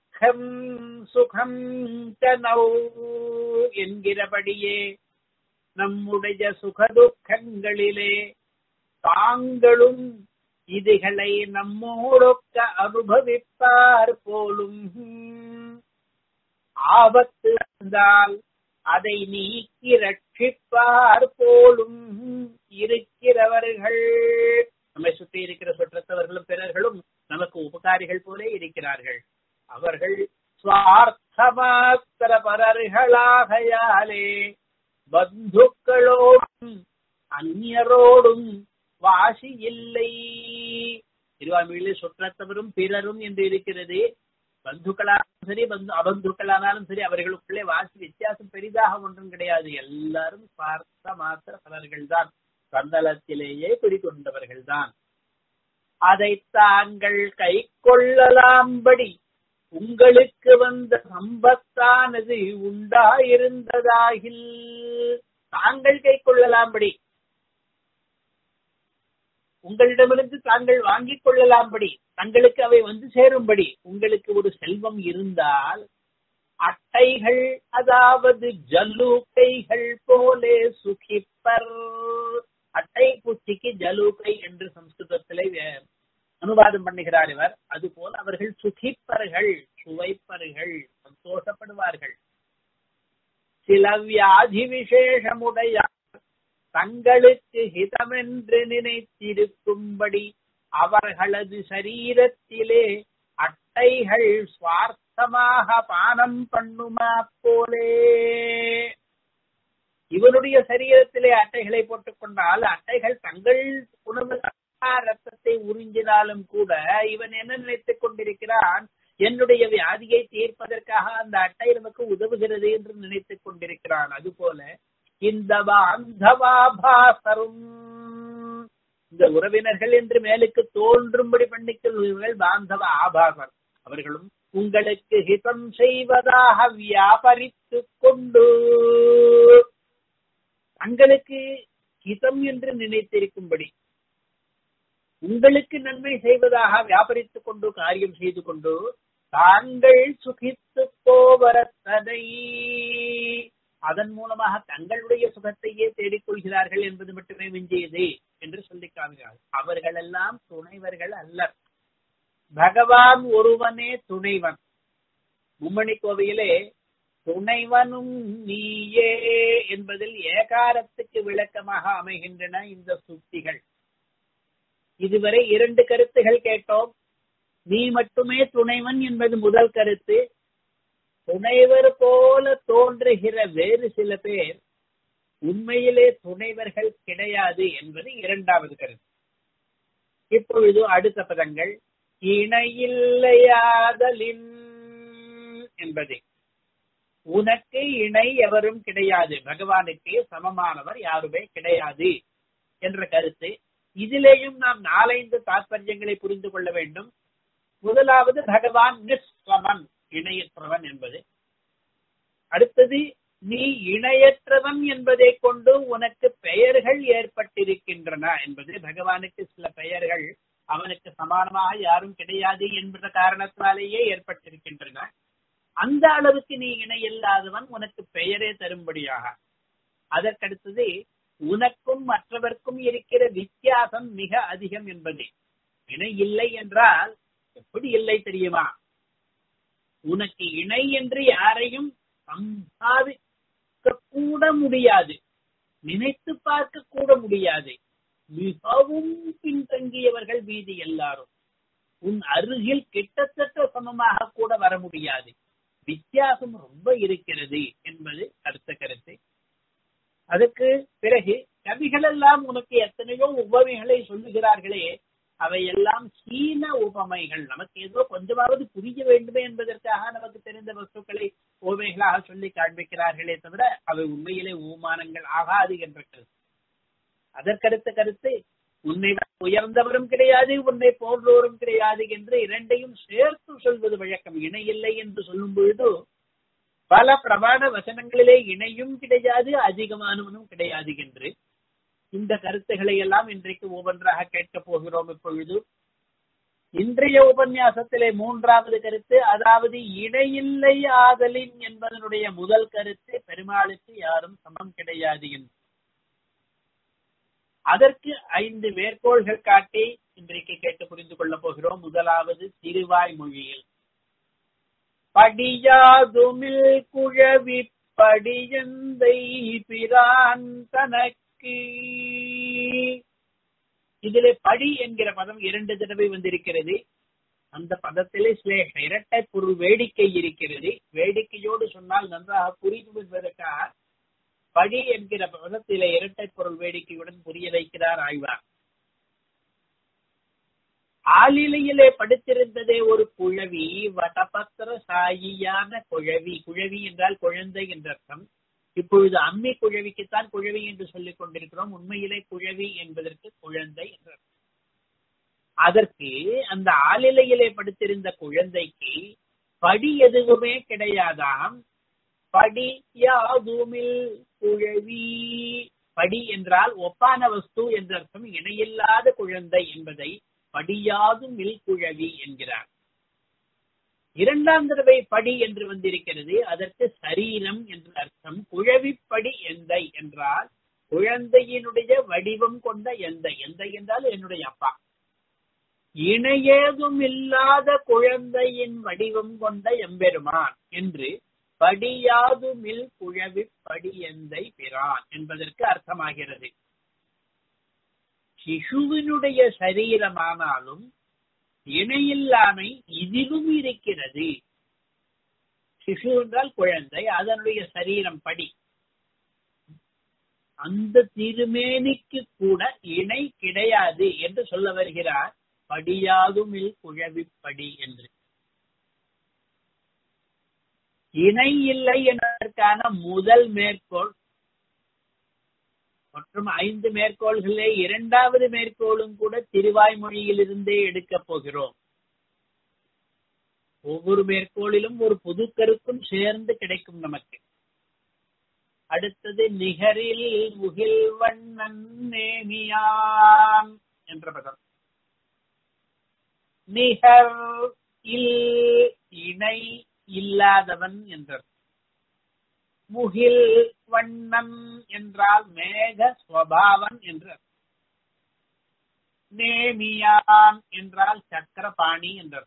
Speaker 1: துக்கம் சுகம் தனௌ என்கிறபடியே நம்முடைய சுகதுக்கங்களிலே தாங்களும் இதுகளை நம்மோடொக்க அனுபவிப்பார் போலும் ஆபத்து வந்தால் அதை நீக்கி ரட்சிப்பார் போலும் இருக்கிறவர்கள் நம்மை சுற்றி இருக்கிற சுற்றத்தவர்களும் பிறர்களும் நமக்கு உபகாரிகள் போலே இருக்கிறார்கள் அவர்கள் சுவார்த்தமாத்திர பரர்களாகையாலே பந்துக்களோடும் அந்நியரோடும் வாசி இல்லை திருவாமியிலே சுற்றத்தவரும் பிறரும் என்று இருக்கிறது பந்துக்களானாலும் சரி பந்து அபந்துக்களானாலும் சரி அவர்களுக்குள்ளே வாசி வித்தியாசம் பெரிதாக ஒன்றும் கிடையாது எல்லாரும் பார்த்த மாத்திர பலர்கள் தான் சந்தலத்திலேயே குடிக்கொண்டவர்கள் தான் அதை தாங்கள் கை கொள்ளலாம்படி உங்களுக்கு வந்த சம்பத்தானது உண்டாயிருந்ததாகில் தாங்கள் கை கொள்ளலாம்படி உங்களிடமிருந்து தாங்கள் வாங்கிக் கொள்ளலாம்படி தங்களுக்கு அவை வந்து சேரும்படி உங்களுக்கு ஒரு செல்வம் இருந்தால் அட்டைகள் அதாவது ஜல்லூக்கைகள் போலே சுகிப்பர் அட்டை பூச்சிக்கு ஜலூக்கை என்று சம்ஸ்கிருதத்திலே அனுவாதம் பண்ணுகிறார் இவர் அதுபோல் அவர்கள் சுகிப்பர்கள் சுவைப்பர்கள் சந்தோஷப்படுவார்கள் சில வியாதி விசேஷமுடைய தங்களுக்கு ஹிதமென்று நினைத்திருக்கும்படி அவர்களது சரீரத்திலே அட்டைகள் சுவார்த்தமாக பானம் பண்ணுமா போலே இவனுடைய சரீரத்திலே அட்டைகளை போட்டுக் கொண்டால் அட்டைகள் தங்கள் உணவு ரத்தத்தை உறிஞ்சினாலும் கூட இவன் என்ன நினைத்துக் கொண்டிருக்கிறான் என்னுடைய வியாதியை தீர்ப்பதற்காக அந்த அட்டை நமக்கு உதவுகிறது என்று நினைத்துக் கொண்டிருக்கிறான் அதுபோல இந்த பாந்தவாபாசரும் இந்த உறவினர்கள் என்று மேலுக்கு தோன்றும்படி பண்ணிக்கொள்வீர்கள் பாந்தவ ஆபாசர் அவர்களும் உங்களுக்கு ஹிதம் செய்வதாக வியாபரித்து கொண்டு தங்களுக்கு ஹிதம் என்று நினைத்திருக்கும்படி உங்களுக்கு நன்மை செய்வதாக வியாபரித்துக் கொண்டு காரியம் செய்து கொண்டு தாங்கள் சுகித்து போவரத்ததை அதன் மூலமாக தங்களுடைய சுகத்தையே தேடிக்கொள்கிறார்கள் என்பது மட்டுமே மிஞ்சியது என்று சொல்லி காமிக்கிறார்கள் அவர்கள் எல்லாம் துணைவர்கள் அல்லர் பகவான் ஒருவனே துணைவன் மும்மணி கோவையிலே துணைவனும் நீயே என்பதில் ஏகாரத்துக்கு விளக்கமாக அமைகின்றன இந்த சுத்திகள் இதுவரை இரண்டு கருத்துகள் கேட்டோம் நீ மட்டுமே துணைவன் என்பது முதல் கருத்து துணைவர் போல தோன்றுகிற வேறு சில பேர் உண்மையிலே துணைவர்கள் கிடையாது என்பது இரண்டாவது கருத்து இப்பொழுது அடுத்த பதங்கள் இணையில்லையாதலின் என்பது உனக்கு இணை எவரும் கிடையாது பகவானுக்கு சமமானவர் யாருமே கிடையாது என்ற கருத்து இதிலேயும் நாம் நாலைந்து தாற்பயங்களை புரிந்து கொள்ள வேண்டும் முதலாவது பகவான் நிஸ்வமன் இணையற்றவன் என்பது அடுத்தது நீ இணையற்றவன் என்பதை கொண்டு உனக்கு பெயர்கள் ஏற்பட்டிருக்கின்றன என்பது பகவானுக்கு சில பெயர்கள் அவனுக்கு சமானமாக யாரும் கிடையாது என்ற காரணத்தினாலேயே ஏற்பட்டிருக்கின்றன அந்த அளவுக்கு நீ இணையில்லாதவன் உனக்கு பெயரே தரும்படியாக அதற்கடுத்தது உனக்கும் மற்றவர்க்கும் இருக்கிற வித்தியாசம் மிக அதிகம் என்பது இணை இல்லை என்றால் எப்படி இல்லை தெரியுமா உனக்கு இணை என்று யாரையும் சம்பாதிக்க கூட முடியாது நினைத்து பார்க்க கூட முடியாது மிகவும் பின்தங்கியவர்கள் மீது எல்லாரும் உன் அருகில் கிட்டத்தட்ட சமமாக கூட வர முடியாது வித்தியாசம் ரொம்ப இருக்கிறது என்பது அடுத்த கருத்து அதுக்கு பிறகு கவிகள் எல்லாம் உனக்கு எத்தனையோ உபமைகளை சொல்லுகிறார்களே அவையெல்லாம் சீன உபமைகள் நமக்கு ஏதோ கொஞ்சமாவது புரிய வேண்டுமே என்பதற்காக நமக்கு தெரிந்த வஸ்துக்களை உபமைகளாக சொல்லி காண்பிக்கிறார்களே தவிர அவை உண்மையிலே உமானங்கள் ஆகாது என்ற கருத்து அதற்கடுத்த கருத்து உன்னை உயர்ந்தவரும் கிடையாது உன்னை போன்றோரும் கிடையாது என்று இரண்டையும் சேர்த்து சொல்வது வழக்கம் இணையில்லை என்று சொல்லும் பொழுது பல பிரமாண வசனங்களிலே இணையும் கிடையாது அதிகமானவனும் கிடையாது என்று இந்த கருத்துக்களை எல்லாம் இன்றைக்கு ஒவ்வொன்றாக கேட்கப் போகிறோம் இப்பொழுது இன்றைய உபன்யாசத்திலே மூன்றாவது கருத்து அதாவது இணையில்லை ஆதலின் என்பதனுடைய முதல் கருத்து பெருமாளுக்கு யாரும் சமம் கிடையாது என்று அதற்கு ஐந்து மேற்கோள்கள் காட்டி இன்றைக்கு கேட்டு புரிந்து கொள்ளப் போகிறோம் முதலாவது திருவாய் மொழியில் படியாதுமில் குழவி படியந்தை பிரான் தனக்கு இதிலே படி என்கிற பதம் இரண்டு தடவை வந்திருக்கிறது அந்த பதத்திலே சிலேஷ இரட்டை பொருள் வேடிக்கை இருக்கிறது வேடிக்கையோடு சொன்னால் நன்றாக புரிந்து என்பதற்காக படி என்கிற பதத்திலே இரட்டை பொருள் வேடிக்கையுடன் புரிய வைக்கிறார் ஆய்வார் ஆளிலையிலே படுத்திருந்ததே ஒரு குழவி வடபத்திர சாயியான குழவி குழவி என்றால் குழந்தை என்ற அர்த்தம் இப்பொழுது அம்மி குழவிக்குத்தான் குழவி என்று சொல்லிக் கொண்டிருக்கிறோம் உண்மையிலே குழவி என்பதற்கு குழந்தை என்ற அர்த்தம் அதற்கு அந்த ஆளிலையிலே படுத்திருந்த குழந்தைக்கு படி எதுவுமே கிடையாதாம் படி யாதுமில் குழவி படி என்றால் ஒப்பான வஸ்து என்ற அர்த்தம் இணையில்லாத குழந்தை என்பதை படியாதும் மில் குழவி என்கிறார் இரண்டாம் தடவை படி என்று வந்திருக்கிறது அதற்கு சரீரம் என்று அர்த்தம் குழவிப்படி எந்தை என்றால் குழந்தையினுடைய வடிவம் கொண்ட எந்தை எந்தை என்றால் என்னுடைய அப்பா இணையேதும் இல்லாத குழந்தையின் வடிவம் கொண்ட எம்பெருமான் என்று படியாதுமில் குழவி படி எந்தை பிரான் என்பதற்கு அர்த்தமாகிறது சிசுவினுடைய சரீரமானாலும் இணையில்லாமை இதிலும் இருக்கிறது சிசு என்றால் குழந்தை அதனுடைய சரீரம் படி அந்த திருமேனிக்கு கூட இணை கிடையாது என்று சொல்ல வருகிறார் படியாதுமில் குழவிப்படி என்று இணை இல்லை என்பதற்கான முதல் மேற்கோள் மற்றும் ஐந்து மேற்கோள்களே இரண்டாவது மேற்கோளும் கூட திருவாய்மொழியில் இருந்தே எடுக்கப் போகிறோம் ஒவ்வொரு மேற்கோளிலும் ஒரு புது கருத்தும் சேர்ந்து கிடைக்கும் நமக்கு அடுத்தது நிகரில் முகில் வண்ணன் நேமியான் என்ற பதம் நிகர் இல் இணை இல்லாதவன் என்றார் முகில் வண்ணம் என்றால் மேக ஸ்வபாவன் என்றார் நேமியான் என்றால் சக்கரபாணி என்றார்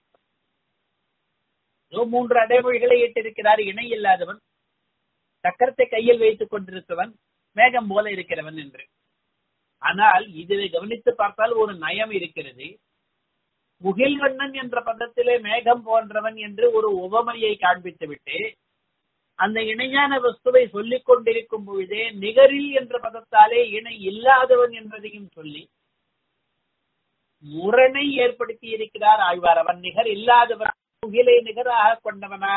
Speaker 1: மூன்று அடைமொழிகளை இட்டிருக்கிறார் இணை இல்லாதவன் சக்கரத்தை கையில் வைத்துக் கொண்டிருக்கிறவன் மேகம் போல இருக்கிறவன் என்று ஆனால் இதில் கவனித்து பார்த்தால் ஒரு நயம் இருக்கிறது முகில்வண்ணன் என்ற பதத்திலே மேகம் போன்றவன் என்று ஒரு உவமையை காண்பித்து விட்டு அந்த இணையான வஸ்துவை சொல்லிக் கொண்டிருக்கும் பொழுதே நிகரில் என்ற பதத்தாலே இணை இல்லாதவன் என்பதையும் சொல்லி முரணை ஏற்படுத்தி இருக்கிறார் ஆழ்வார் அவன் நிகர் இல்லாதவன் முகிலை நிகராக கொண்டவனா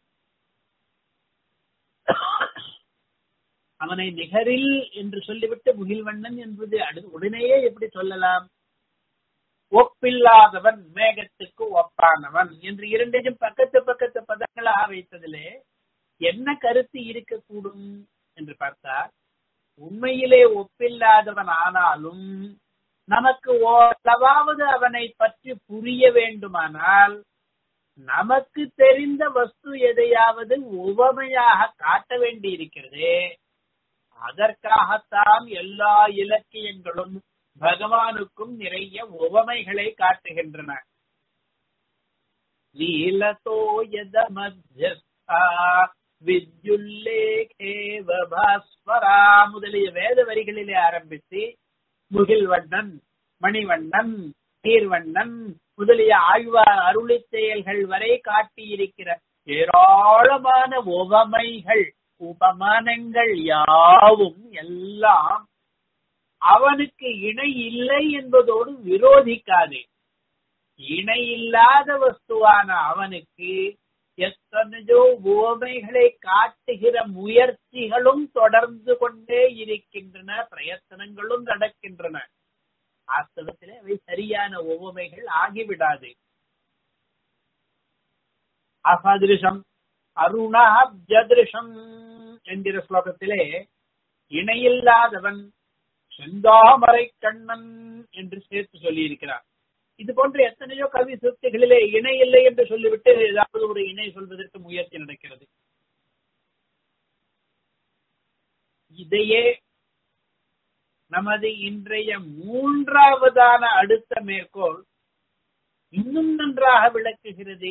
Speaker 1: அவனை நிகரில் என்று சொல்லிவிட்டு முகில்வண்ணன் என்பது அடுத்து உடனேயே எப்படி சொல்லலாம் ஒப்பில்லாதவன் மேகத்துக்கு ஒப்பானவன் என்று இரண்டையும் பக்கத்து பக்கத்து பதங்களாக வைத்ததிலே என்ன கருத்து இருக்கக்கூடும் என்று பார்த்தால் உண்மையிலே ஒப்பில்லாதவன் ஆனாலும் நமக்கு ஓரளவாவது அவனை பற்றி புரிய வேண்டுமானால் நமக்கு தெரிந்த வஸ்து எதையாவது உவமையாக காட்ட வேண்டி இருக்கிறது அதற்காகத்தான் எல்லா இலக்கியங்களும் பகவானுக்கும் நிறைய உவமைகளை காட்டுகின்றன நீலதோ யத மத்தியஸ்தா வித்யுல்லேகேவ பாஸ்வரா முதலிய வேத வரிகளிலே ஆரம்பித்து முகில்வண்ணன் மணிவண்ணன் நீர்வண்ணன் முதலிய ஆழ்வார் அருளி செயல்கள் வரை காட்டியிருக்கிற ஏராளமான உவமைகள் உபமானங்கள் யாவும் எல்லாம் அவனுக்கு இணை இல்லை என்பதோடு விரோதிக்காது இணை இல்லாத வஸ்துவான அவனுக்கு எத்தனையோ உவமைகளை காட்டுகிற முயற்சிகளும் தொடர்ந்து கொண்டே இருக்கின்றன பிரயத்தனங்களும் நடக்கின்றன வாஸ்தவத்திலே அவை சரியான உவமைகள் ஆகிவிடாது அசதிருஷம் அருணாப்ஜதிருஷம் என்கிற ஸ்லோகத்திலே இணையில்லாதவன் செந்தாமரை கண்ணன் என்று சேர்த்து சொல்லி இருக்கிறார் இது போன்ற எத்தனையோ கவி சுத்திகளிலே இணை இல்லை என்று சொல்லிவிட்டு ஏதாவது ஒரு இணை சொல்வதற்கு முயற்சி நடக்கிறது இதையே நமது இன்றைய மூன்றாவதான அடுத்த மேற்கோள் இன்னும் நன்றாக விளக்குகிறது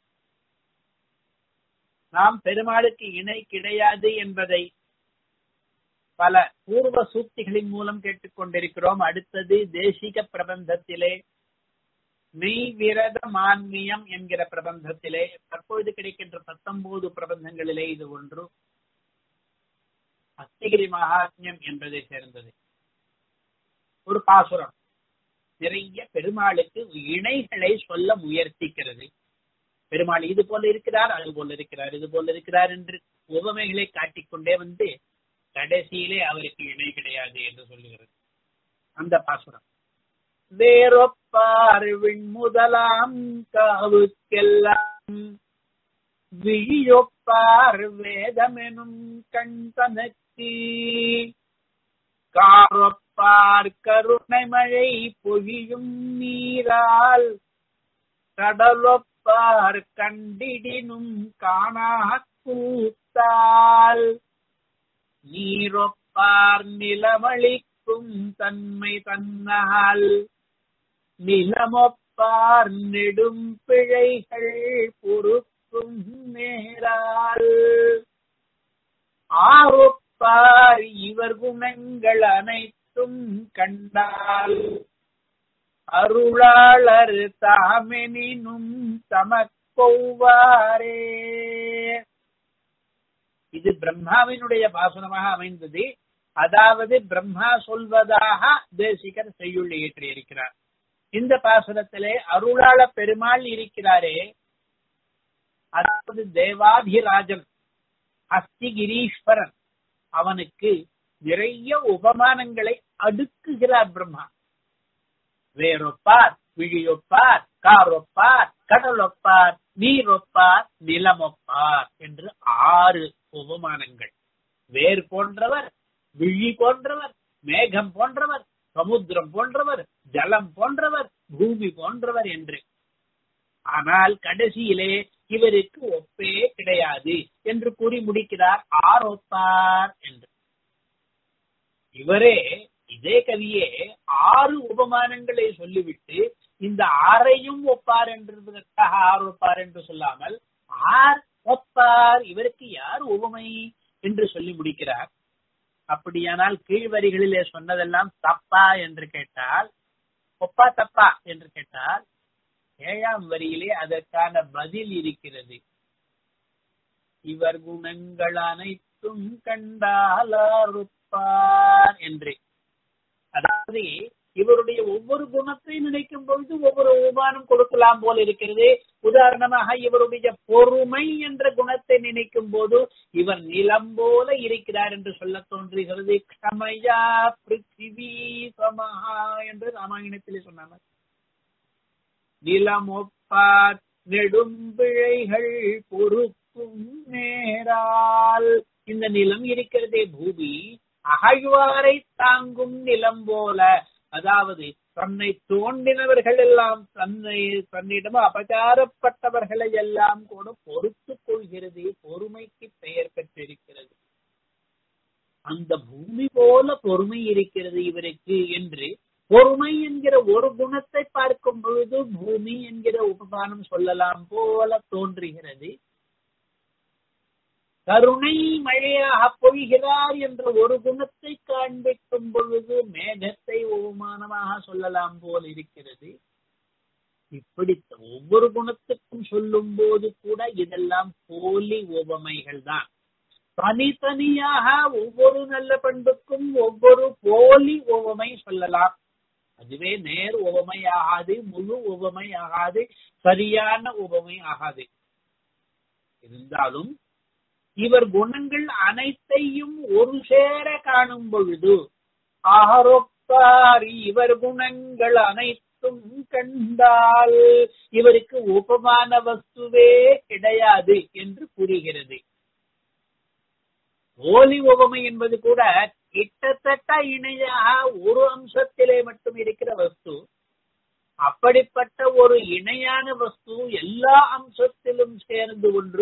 Speaker 1: நாம் பெருமாளுக்கு இணை கிடையாது என்பதை பல பூர்வ சூக்திகளின் மூலம் கேட்டுக்கொண்டிருக்கிறோம் அடுத்தது தேசிக பிரபந்தத்திலே மெய் விரத மான்மியம் என்கிற பிரபந்தத்திலே தற்பொழுது கிடைக்கின்ற பத்தொன்பது பிரபந்தங்களிலே இது ஒன்று அஸ்தகிரி மகாத்மியம் என்பதை சேர்ந்தது ஒரு பாசுரம் நிறைய பெருமாளுக்கு இணைகளை சொல்ல முயற்சிக்கிறது பெருமாள் இது போல இருக்கிறார் அது போல இருக்கிறார் இது போல இருக்கிறார் என்று உவமைகளை காட்டிக்கொண்டே வந்து கடைசியிலே அவருக்கு இணை கிடையாது என்று சொல்லுகிறது அந்த பாசுரம் வேறொப்பார்வின் முதலாம் காவுக்கெல்லாம் விழியொப்பார் வேதமெனும் கண் தனக்கு காரொப்பார் கருணை மழை பொழியும் நீரால் கடலொப்பார் கண்டிடினும் காணா கூத்தால் நீரொப்பார் நிலமளிக்கும் தன்மை தன்னால் நிலமொப்பார் நெடும் பிழைகள் பொறுக்கும் நேரால் ஆரொப்பார் இவர் குணங்கள் அனைத்தும் கண்டால் அருளாளர் தாமெனினும் தமக்கொவ்வாரே இது பிரம்மாவினுடைய பாசனமாக அமைந்தது அதாவது பிரம்மா சொல்வதாக தேசிகர் செய்யுள் இயற்றியிருக்கிறார் இந்த பாசனத்திலே அருளாள பெருமாள் இருக்கிறாரே அதாவது தேவாதிராஜன் அஸ்திகிரீஸ்வரன் அவனுக்கு நிறைய உபமானங்களை அடுக்குகிறார் பிரம்மா வேறொப்பார் விழியொப்பார் காரொப்பார் கடலொப்பார் நீரொப்பார் நிலமொப்பார் என்று ஆறு உபமானங்கள் வேர் போன்றவர் விழி போன்றவர் மேகம் போன்றவர் சமுத்திரம் போன்றவர் ஜலம் போன்றவர் பூமி போன்றவர் என்று ஆனால் கடைசியிலே இவருக்கு ஒப்பே கிடையாது என்று கூறி முடிக்கிறார் ஆர் ஒப்பார் என்று இவரே இதே கவியே ஆறு உபமானங்களை சொல்லிவிட்டு இந்த ஆறையும் ஒப்பார் என்றதற்காக ஆர் ஒப்பார் என்று சொல்லாமல் ஆர் ஒப்பார் இவருக்கு யார் உவமை என்று சொல்லி முடிக்கிறார் அப்படியானால் கீழ்வரிகளிலே சொன்னதெல்லாம் தப்பா என்று கேட்டால் ஒப்பா தப்பா என்று கேட்டால் ஏழாம் வரியிலே அதற்கான பதில் இருக்கிறது இவர் குணங்கள் அனைத்தும் கண்டாலாருப்பார் என்று அதாவது இவருடைய ஒவ்வொரு குணத்தை நினைக்கும் பொழுது ஒவ்வொரு உபமானம் கொடுக்கலாம் போல இருக்கிறது உதாரணமாக இவருடைய பொறுமை என்ற குணத்தை நினைக்கும் போது இவர் நிலம் போல இருக்கிறார் என்று சொல்ல தோன்றுகிறது க்ஷமையா பிருத்திவி சமஹா என்று ராமாயணத்திலே சொன்னாங்க நிலமொப்பார் நெடும்பிழைகள் பொறுக்கும் நேரால் இந்த நிலம் இருக்கிறதே பூமி அகழ்வாரை தாங்கும் நிலம் போல அதாவது தன்னை தோண்டினவர்கள் எல்லாம் தன்னை தன்னிடம் அபச்சாரப்பட்டவர்களை எல்லாம் கூட பொறுத்து கொள்கிறது பொறுமைக்கு பெயர் பெற்றிருக்கிறது அந்த பூமி போல பொறுமை இருக்கிறது இவருக்கு என்று பொறுமை என்கிற ஒரு குணத்தை பார்க்கும் பொழுது பூமி என்கிற உபமானம் சொல்லலாம் போல தோன்றுகிறது கருணை மழையாக பொழிகிறார் என்ற ஒரு குணத்தை காண்பிக்கும் பொழுது மேகத்தை உபமானமாக சொல்லலாம் போல் இருக்கிறது இப்படி ஒவ்வொரு குணத்துக்கும் சொல்லும் போது கூட இதெல்லாம் போலி உவமைகள் தான் தனித்தனியாக ஒவ்வொரு நல்ல பண்புக்கும் ஒவ்வொரு போலி உவமை சொல்லலாம் அதுவே நேர் உவமை ஆகாது முழு உவமை ஆகாது சரியான உவமை ஆகாது இருந்தாலும் இவர் குணங்கள் அனைத்தையும் ஒரு சேர காணும் பொழுது ஆரோப்பார் இவர் குணங்கள் அனைத்தும் கண்டால் இவருக்கு உபமான வஸ்துவே கிடையாது என்று புரிகிறது ஓலி உபமை என்பது கூட கிட்டத்தட்ட இணையாக ஒரு அம்சத்திலே மட்டும் இருக்கிற வஸ்து அப்படிப்பட்ட ஒரு இணையான வஸ்து எல்லா அம்சத்திலும் சேர்ந்து ஒன்று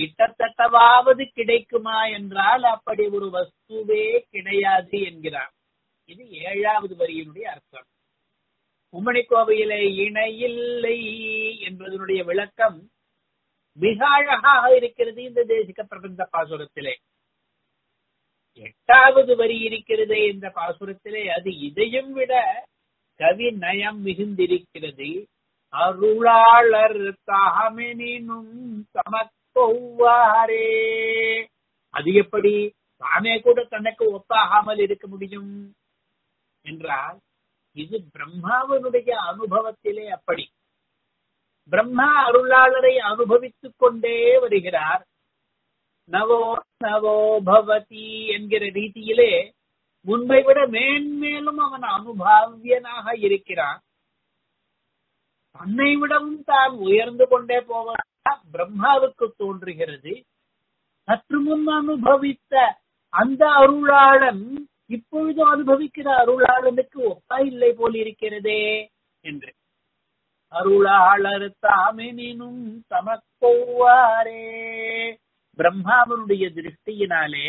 Speaker 1: கிட்டத்தட்டவாவது கிடைக்குமா என்றால் அப்படி ஒரு வஸ்துவே கிடையாது என்கிறார் இது ஏழாவது வரியினுடைய அர்த்தம் உம்மணி கோவையிலே இணையில்லை என்பதனுடைய விளக்கம் மிக அழகாக இருக்கிறது இந்த தேசிக பிரபந்த பாசுரத்திலே எட்டாவது வரி இருக்கிறது இந்த பாசுரத்திலே அது இதையும் விட கவி நயம் மிகுந்திருக்கிறது அருளாளர் தாமெனினும் தமக்கொவ்வாரே அது எப்படி தானே கூட தனக்கு ஒப்பாகாமல் இருக்க முடியும் என்றால் இது பிரம்மாவனுடைய அனுபவத்திலே அப்படி பிரம்மா அருளாளரை அனுபவித்துக் கொண்டே வருகிறார் நவோ நவோ பவதி என்கிற ரீதியிலே முன்பை விட மேன்மேலும் அவன் அனுபாவியனாக இருக்கிறான் தன்னை விடவும் தான் உயர்ந்து கொண்டே போவதா பிரம்மாவுக்கு தோன்றுகிறது சற்று முன் அனுபவித்த அந்த அருளாளன் இப்பொழுது அனுபவிக்கிற அருளாளனுக்கு ஒப்பா இல்லை போல் இருக்கிறதே என்று அருளாளர் தாமெனினும் தமக்கொவ்வாரே பிரம்மாவனுடைய திருஷ்டியினாலே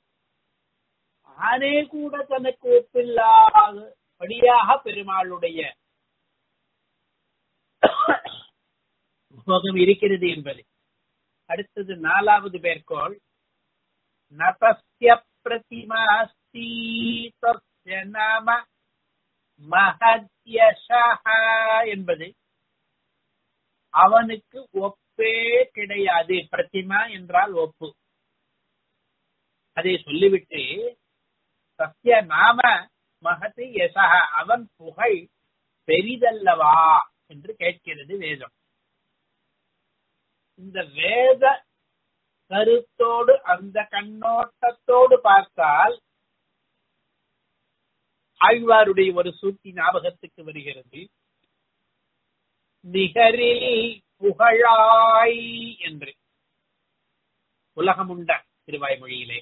Speaker 1: ஆனே கூட தனக்கு ஒப்பில்லாத படியாக பெருமாளுடைய போகம் இருக்கிறது என்பது அடுத்தது நாலாவது பேர்கோள் நதஸ்ய பிரதிமாஸ்தி தஸ்ய நாம மகத்யஷஹ என்பது அவனுக்கு ஒப்பே கிடையாது பிரதிமா என்றால் ஒப்பு அதை சொல்லிவிட்டு சத்திய நாம மகத்து யசக அவன் புகழ் பெரிதல்லவா என்று கேட்கிறது வேதம் இந்த வேத கருத்தோடு அந்த கண்ணோட்டத்தோடு பார்த்தால் ஆழ்வாருடைய ஒரு சூட்டி ஞாபகத்துக்கு வருகிறது நிகரில் புகழாய் என்று உலகமுண்ட திருவாய்மொழியிலே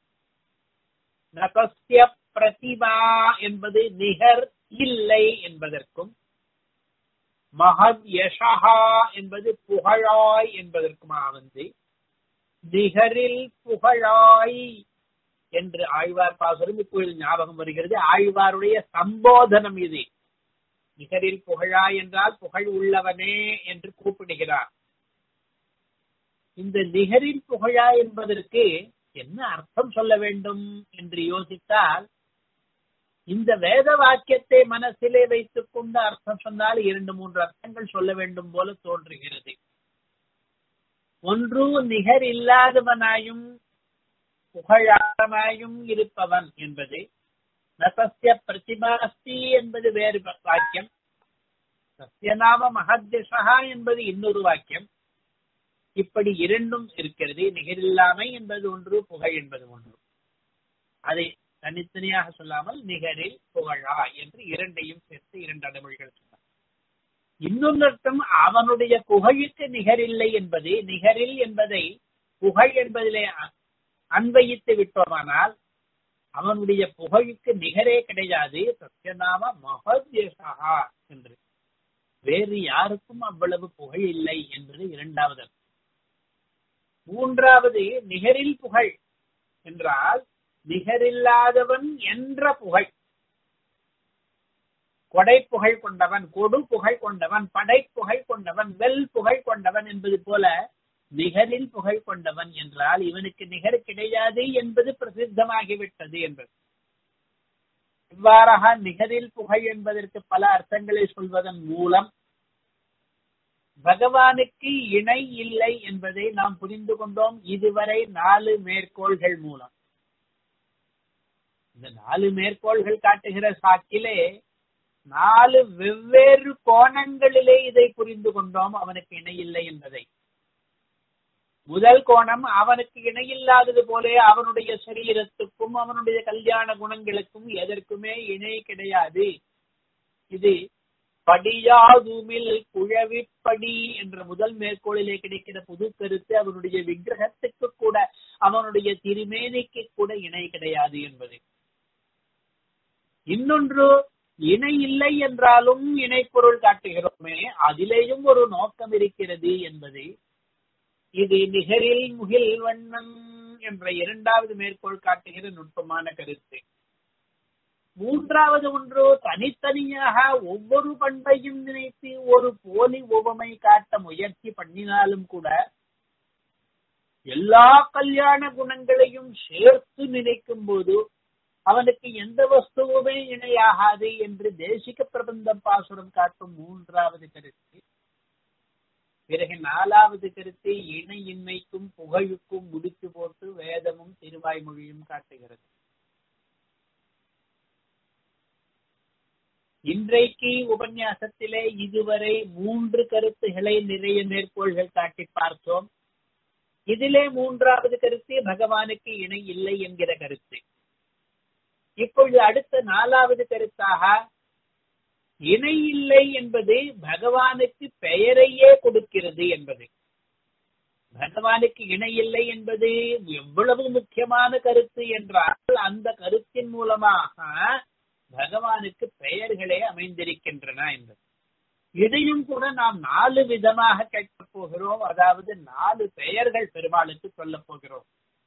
Speaker 1: நகஸ்ய பிரதிமா என்பது நிகர் இல்லை என்பதற்கும் மகத் யஷஹா என்பது புகழாய் என்பதற்குமா வந்து நிகரில் புகழாய் என்று ஆழ்வார் பாசுரம் இப்பொழுது ஞாபகம் வருகிறது ஆழ்வாருடைய சம்போதனம் இது நிகரில் புகழாய் என்றால் புகழ் உள்ளவனே என்று கூப்பிடுகிறார் இந்த நிகரில் புகழா என்பதற்கு என்ன அர்த்தம் சொல்ல வேண்டும் என்று யோசித்தால் இந்த வேத வாக்கியத்தை மனசிலே வைத்துக் கொண்டு அர்த்தம் சொன்னால் இரண்டு மூன்று அர்த்தங்கள் சொல்ல வேண்டும் போல தோன்றுகிறது ஒன்று நிகர் இல்லாதவனாயும் புகழாரமாயும் இருப்பவன் என்பது நசஸ்ய பிரதிமாஸ்தி என்பது வேறு வாக்கியம் சத்தியநாம மகத்யசகா என்பது இன்னொரு வாக்கியம் இப்படி இரண்டும் இருக்கிறது நிகரில்லாமை என்பது ஒன்று புகழ் என்பது ஒன்று அதை தனித்தனியாக சொல்லாமல் நிகரில் புகழா என்று இரண்டையும் சேர்த்து இரண்டு அடைமொழிகள் சொன்னார் இன்னொன்று அர்த்தம் அவனுடைய புகழுக்கு நிகரில்லை என்பது நிகரில் என்பதை புகழ் என்பதிலே அன்வயித்து விட்டோமானால் அவனுடைய புகழுக்கு நிகரே கிடையாது சத்தியநாம மகத்யசகா என்று வேறு யாருக்கும் அவ்வளவு புகழ் இல்லை என்பது இரண்டாவது மூன்றாவது நிகரில் புகழ் என்றால் நிகரில்லாதவன் என்ற புகழ் கொடை புகழ் கொண்டவன் கொடு புகழ் கொண்டவன் படை புகழ் கொண்டவன் வெல் புகழ் கொண்டவன் என்பது போல நிகரில் புகழ் கொண்டவன் என்றால் இவனுக்கு நிகர் கிடையாது என்பது பிரசித்தமாகிவிட்டது என்பது இவ்வாறாக நிகரில் புகழ் என்பதற்கு பல அர்த்தங்களை சொல்வதன் மூலம் பகவானுக்கு இணை இல்லை என்பதை நாம் புரிந்து கொண்டோம் இதுவரை நாலு மேற்கோள்கள் மூலம் இந்த நாலு மேற்கோள்கள் காட்டுகிற சாக்கிலே நாலு வெவ்வேறு கோணங்களிலே இதை புரிந்து கொண்டோம் அவனுக்கு இணை இல்லை என்பதை முதல் கோணம் அவனுக்கு இணையில்லாதது போலே அவனுடைய சரீரத்துக்கும் அவனுடைய கல்யாண குணங்களுக்கும் எதற்குமே இணை கிடையாது இது படியாதுமில் குழவிப்படி என்ற முதல் மேற்கோளிலே கிடைக்கிற புது கருத்து அவனுடைய விக்கிரகத்துக்கு கூட அவனுடைய திருமேனிக்கு கூட இணை கிடையாது என்பது இன்னொன்று இணை இல்லை என்றாலும் இணை பொருள் காட்டுகிறோமே அதிலேயும் ஒரு நோக்கம் இருக்கிறது என்பது இது நிகரில் முகில் வண்ணம் என்ற இரண்டாவது மேற்கோள் காட்டுகிற நுட்பமான கருத்து மூன்றாவது ஒன்று தனித்தனியாக ஒவ்வொரு பண்பையும் நினைத்து ஒரு போலி உவமை காட்ட முயற்சி பண்ணினாலும் கூட எல்லா கல்யாண குணங்களையும் சேர்த்து நினைக்கும் போது அவனுக்கு எந்த வஸ்துவுமே இணையாகாது என்று தேசிக பிரபந்தம் பாசுரம் காட்டும் மூன்றாவது கருத்து பிறகு நாலாவது கருத்து இணையின்மைக்கும் புகழுக்கும் முடித்து போட்டு வேதமும் திருவாய்மொழியும் காட்டுகிறது இன்றைக்கு உபன்யாசத்திலே இதுவரை மூன்று கருத்துகளை நிறைய மேற்கோள்கள் காட்டி பார்த்தோம் இதிலே மூன்றாவது கருத்து பகவானுக்கு இணை இல்லை என்கிற கருத்து இப்பொழுது அடுத்த நாலாவது கருத்தாக இணை இல்லை என்பது பகவானுக்கு பெயரையே கொடுக்கிறது என்பது பகவானுக்கு இணை இல்லை என்பது எவ்வளவு முக்கியமான கருத்து என்றால் அந்த கருத்தின் மூலமாக பகவானுக்கு பெயர்களே அமைந்திருக்கின்றன என்பது இதையும் கூட நாம் நாலு விதமாக கேட்கப் போகிறோம் அதாவது நாலு பெயர்கள் பெருமாளுக்கு சொல்லப் போகிறோம்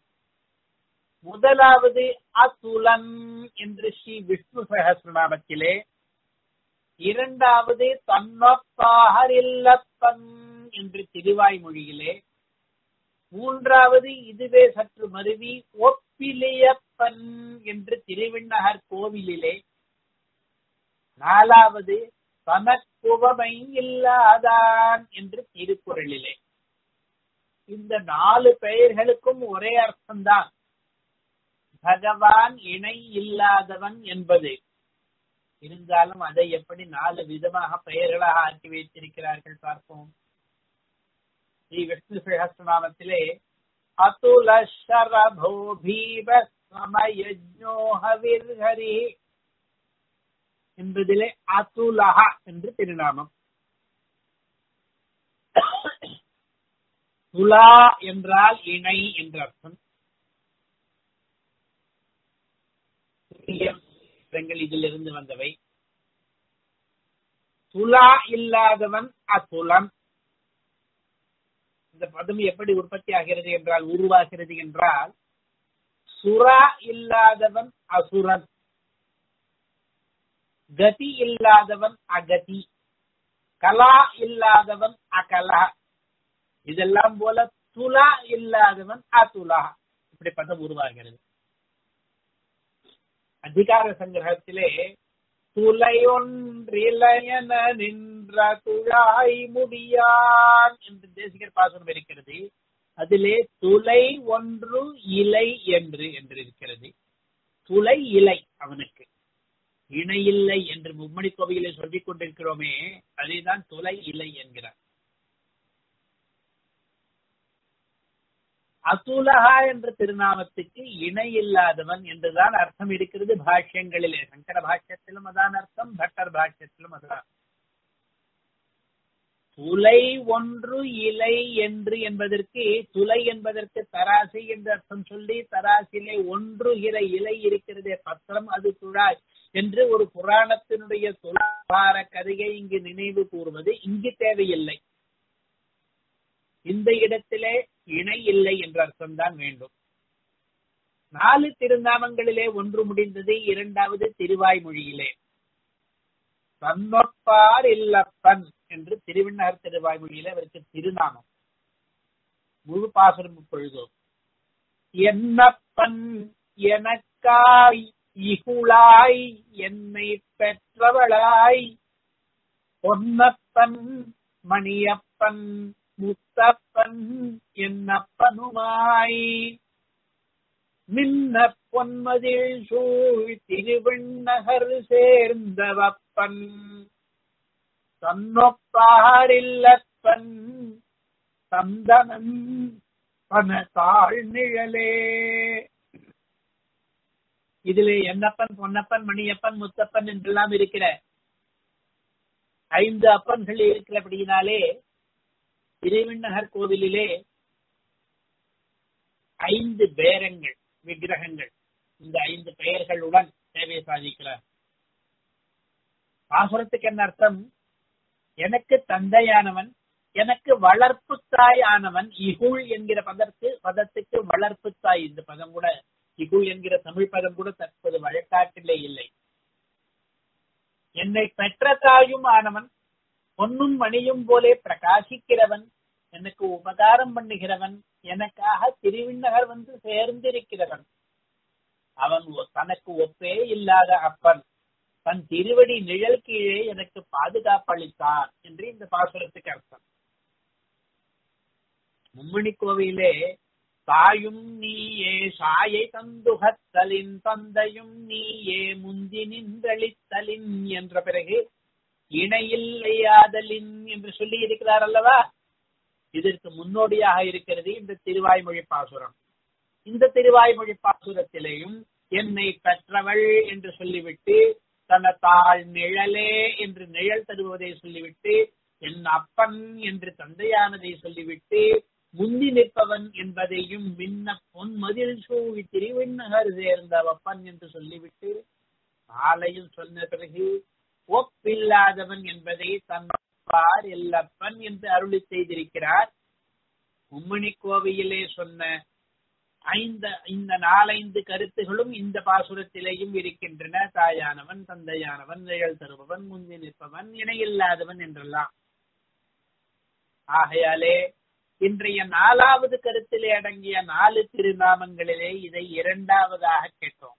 Speaker 1: முதலாவது அத்துலன் என்று ஸ்ரீ விஷ்ணு சகசிரநாமத்திலே இரண்டாவது தன்னொப்பாகரில்லப்பன் என்று திருவாய்மொழியிலே மூன்றாவது இதுவே சற்று மருவி ஒப்பிலியப்பன் என்று திருவிண்ணகர் கோவிலிலே நாலாவது தனக்குவமை இல்லாதான் என்று திருக்குறளிலே இந்த நாலு பெயர்களுக்கும் ஒரே அர்த்தம்தான் பகவான் இணை இல்லாதவன் என்பது இருந்தாலும் அதை எப்படி நாலு விதமாக பெயர்களாக ஆக்கி வைத்திருக்கிறார்கள் பார்ப்போம் ஸ்ரீ விஷ்ணு சகஸ்திரநாமத்திலே அதுல ஷரபோ பீப சமயஜோஹவிர்ஹரி என்பதிலே அதுலஹா என்று திருநாமம் துலா என்றால் இணை என்ற அர்த்தம் இதிலிருந்து வந்தவை துலா இல்லாதவன் அத்துலம் இந்த பதம் எப்படி உற்பத்தி ஆகிறது என்றால் உருவாகிறது என்றால் சுரா இல்லாதவன் அசுரன் கதி இல்லாதவன் அகதி கலா இல்லாதவன் அகலா இதெல்லாம் போல துலா இல்லாதவன் அதுலா இப்படி பதம் உருவாகிறது அதிகார சங்கிரகத்திலே துளையொன்றிலையன நின்ற துழாய் முடியான் என்று தேசிகர் பாசனம் இருக்கிறது அதிலே துளை ஒன்று இலை என்று என்று இருக்கிறது துளை இலை அவனுக்கு இணையில்லை என்று மும்மணி கோவையிலே சொல்லிக் கொண்டிருக்கிறோமே அதைதான் துளை இலை என்கிறார் அத்துலகா என்ற திருநாமத்துக்கு இணை இல்லாதவன் என்றுதான் அர்த்தம் இருக்கிறது பாஷ்யங்களிலே சங்கர பாஷ்யத்திலும் அதான் அர்த்தம் பட்டர் பாஷ்யத்திலும் அதான் துளை ஒன்று இலை என்று என்பதற்கு துளை என்பதற்கு தராசி என்று அர்த்தம் சொல்லி தராசிலே ஒன்று இலை இலை இருக்கிறதே பத்திரம் அது துழாய் என்று ஒரு புராணத்தினுடைய துளாபார கதையை இங்கு நினைவு கூறுவது இங்கு தேவையில்லை இந்த இடத்திலே இணை இல்லை என்ற அர்த்தம்தான் வேண்டும் நாலு திருநாமங்களிலே ஒன்று முடிந்தது இரண்டாவது திருவாய்மொழியிலே தன்னொப்பார் இல்லப்பன் என்று திருவிண்ணகர் திருவாய்மொழியிலே அவருக்கு திருநாமம் முழு பாசுரம் இப்பொழுதோ என்னப்பன் எனக்காய் இகுளாய் என்னை பெற்றவளாய் பொன்னப்பன் மணியப்பன் முத்தப்பன் என்னப்பனுமாய் மின்ன பொன்மதில் சூழ் திருவிண்ணகர் சேர்ந்தவப்பன் தன்னொப்பாரில்லப்பன் சந்தனன் பன தாழ்நிழலே இதிலே என்னப்பன் பொன்னப்பன் மணியப்பன் முத்தப்பன் என்றெல்லாம் இருக்கிற ஐந்து அப்பன்கள் இருக்கிறபடியினாலே திருவிண்ணகர் கோவிலிலே ஐந்து பேரங்கள் விக்கிரகங்கள் இந்த ஐந்து பெயர்களுடன் சேவை சாதிக்கிறார் பாசுரத்துக்கு என்ன அர்த்தம் எனக்கு தந்தையானவன் எனக்கு வளர்ப்பு தாய் ஆனவன் இகுள் என்கிற பதற்கு பதத்துக்கு வளர்ப்பு தாய் இந்த பதம் கூட இகுள் என்கிற தமிழ் பதம் கூட தற்போது வழக்காட்டிலே இல்லை என்னை பெற்ற தாயும் ஆனவன் பொன்னும் மணியும் போலே பிரகாசிக்கிறவன் எனக்கு உபகாரம் பண்ணுகிறவன் எனக்காக திருவிண்ணகர் வந்து சேர்ந்திருக்கிறவன் அவன் தனக்கு ஒப்பே இல்லாத அப்பன் தன் திருவடி நிழல் கீழே எனக்கு பாதுகாப்பளித்தான் என்று இந்த பாசுரத்துக்கு அர்த்தம் மும்மணி கோவிலே தாயும் நீயே சாயை தந்துகத்தலின் தந்தையும் நீயே முந்தி நின்றளித்தலின் என்ற பிறகு இணையில்லையாதலின் என்று சொல்லி இருக்கிறார் அல்லவா இதற்கு முன்னோடியாக இருக்கிறது இந்த திருவாய்மொழி பாசுரம் இந்த திருவாய்மொழி பாசுரத்திலேயும் என்னை பெற்றவள் என்று சொல்லிவிட்டு தன தாழ் நிழலே என்று நிழல் தருவதை சொல்லிவிட்டு என் அப்பன் என்று தந்தையானதை சொல்லிவிட்டு முந்தி நிற்பவன் என்பதையும் மின்ன பொன் மதில் சூழி திருவிண்ணகர் சேர்ந்த வப்பன் என்று சொல்லிவிட்டு நாளையும் சொன்ன பிறகு ஒப்பில்லாதவன் என்பதை தன்னார் எல்லப்பன் என்று அருளி செய்திருக்கிறார் மும்மணி கோவையிலே சொன்ன ஐந்து இந்த நாலைந்து கருத்துகளும் இந்த பாசுரத்திலேயும் இருக்கின்றன தாயானவன் தந்தையானவன் நிழல் தருபவன் முந்தி நிற்பவன் இணையில்லாதவன் என்றெல்லாம் ஆகையாலே இன்றைய நாலாவது கருத்திலே அடங்கிய நாலு திருநாமங்களிலே இதை இரண்டாவதாக கேட்டோம்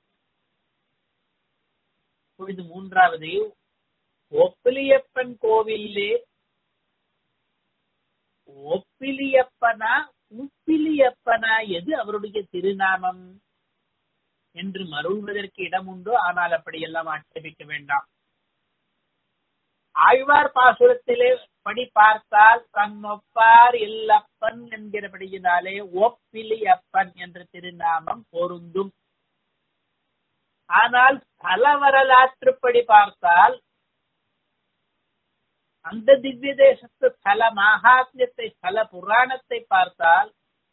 Speaker 1: இப்பொழுது மூன்றாவது ஒப்பிலியப்பன் கோவிலே ஒப்பிலியப்பனா உப்பிலியப்பனா எது அவருடைய திருநாமம் என்று மருள்வதற்கு இடம் உண்டு ஆனால் அப்படியெல்லாம் ஆட்சேபிக்க வேண்டாம் ஆழ்வார் பாசுரத்திலே படி பார்த்தால் தன்னொப்பார் இல்லப்பன் என்கிறபடியினாலே ஒப்பிலியப்பன் என்ற திருநாமம் பொருந்தும் ஆனால் ஸ்தல வரலாற்றுப்படி பார்த்தால் அந்த திவ்ய தேசத்து ஸ்தல மகாத்மியத்தை ஸ்தல புராணத்தை பார்த்தால்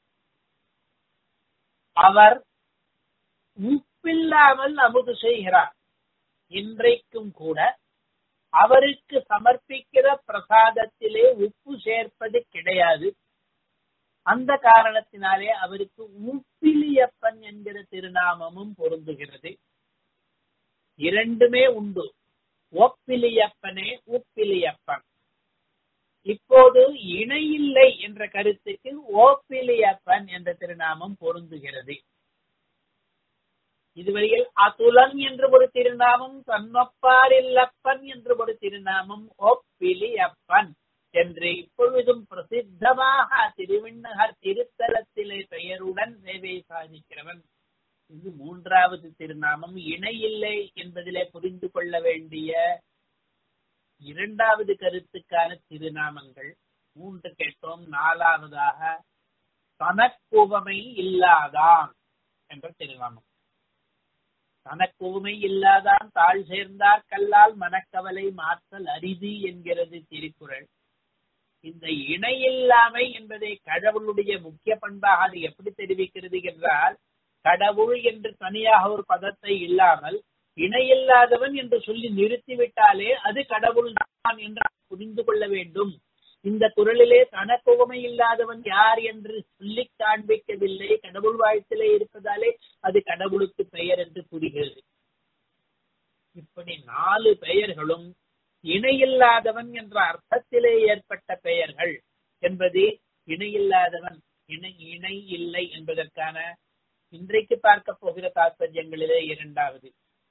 Speaker 1: அவர் உப்பில்லாமல் அமுது செய்கிறார் இன்றைக்கும் கூட அவருக்கு சமர்ப்பிக்கிற பிரசாதத்திலே உப்பு சேர்ப்பது கிடையாது அந்த காரணத்தினாலே அவருக்கு உப்பிலியப்பன் என்கிற திருநாமமும் பொருந்துகிறது இரண்டுமே உண்டு ஒப்பிலியப்பனே உப்பிலியப்பன் இப்போது இணையில்லை என்ற கருத்துக்கு ஓப்பிலியப்பன் என்ற திருநாமம் பொருந்துகிறது இதுவரையில் அதுலன் என்று ஒரு திருநாமம் தன்னொப்பாரில்லப்பன் என்று ஒரு திருநாமம் ஒப்பிலியப்பன் என்று இப்பொழுதும் பிரசித்தமாக திருவிண்ணகர் திருத்தலத்திலே பெயருடன் சேவை சாதிக்கிறவன் இது மூன்றாவது திருநாமம் இணையில்லை என்பதிலே புரிந்து கொள்ள வேண்டிய இரண்டாவது கருத்துக்கான திருநாமங்கள் மூன்று கேட்டோம் நாலாவதாக தனக்குவமை இல்லாதான் என்ற திருநாமம் தனக்குவமை இல்லாதான் தாழ் சேர்ந்தார் கல்லால் மனக்கவலை மாற்றல் அரிது என்கிறது திருக்குறள் இந்த இணையில்லாமை என்பதை கடவுளுடைய முக்கிய பண்பாக அது எப்படி தெரிவிக்கிறது என்றால் கடவுள் என்று தனியாக ஒரு பதத்தை இல்லாமல் இணையில்லாதவன் என்று சொல்லி நிறுத்திவிட்டாலே அது கடவுள் தான் என்று புரிந்து கொள்ள வேண்டும் இந்த குரலிலே தனக்குவமை இல்லாதவன் யார் என்று சொல்லி காண்பிக்கவில்லை கடவுள் வாழ்த்திலே இருப்பதாலே அது கடவுளுக்கு பெயர் என்று புரிகிறது இப்படி நாலு பெயர்களும் இணையில்லாதவன் என்ற அர்த்தத்திலே ஏற்பட்ட பெயர்கள் என்பது இணையில்லாதவன் இணை இணை இல்லை என்பதற்கான இன்றைக்கு பார்க்க போகிற தாற்பயங்களிலே இரண்டாவது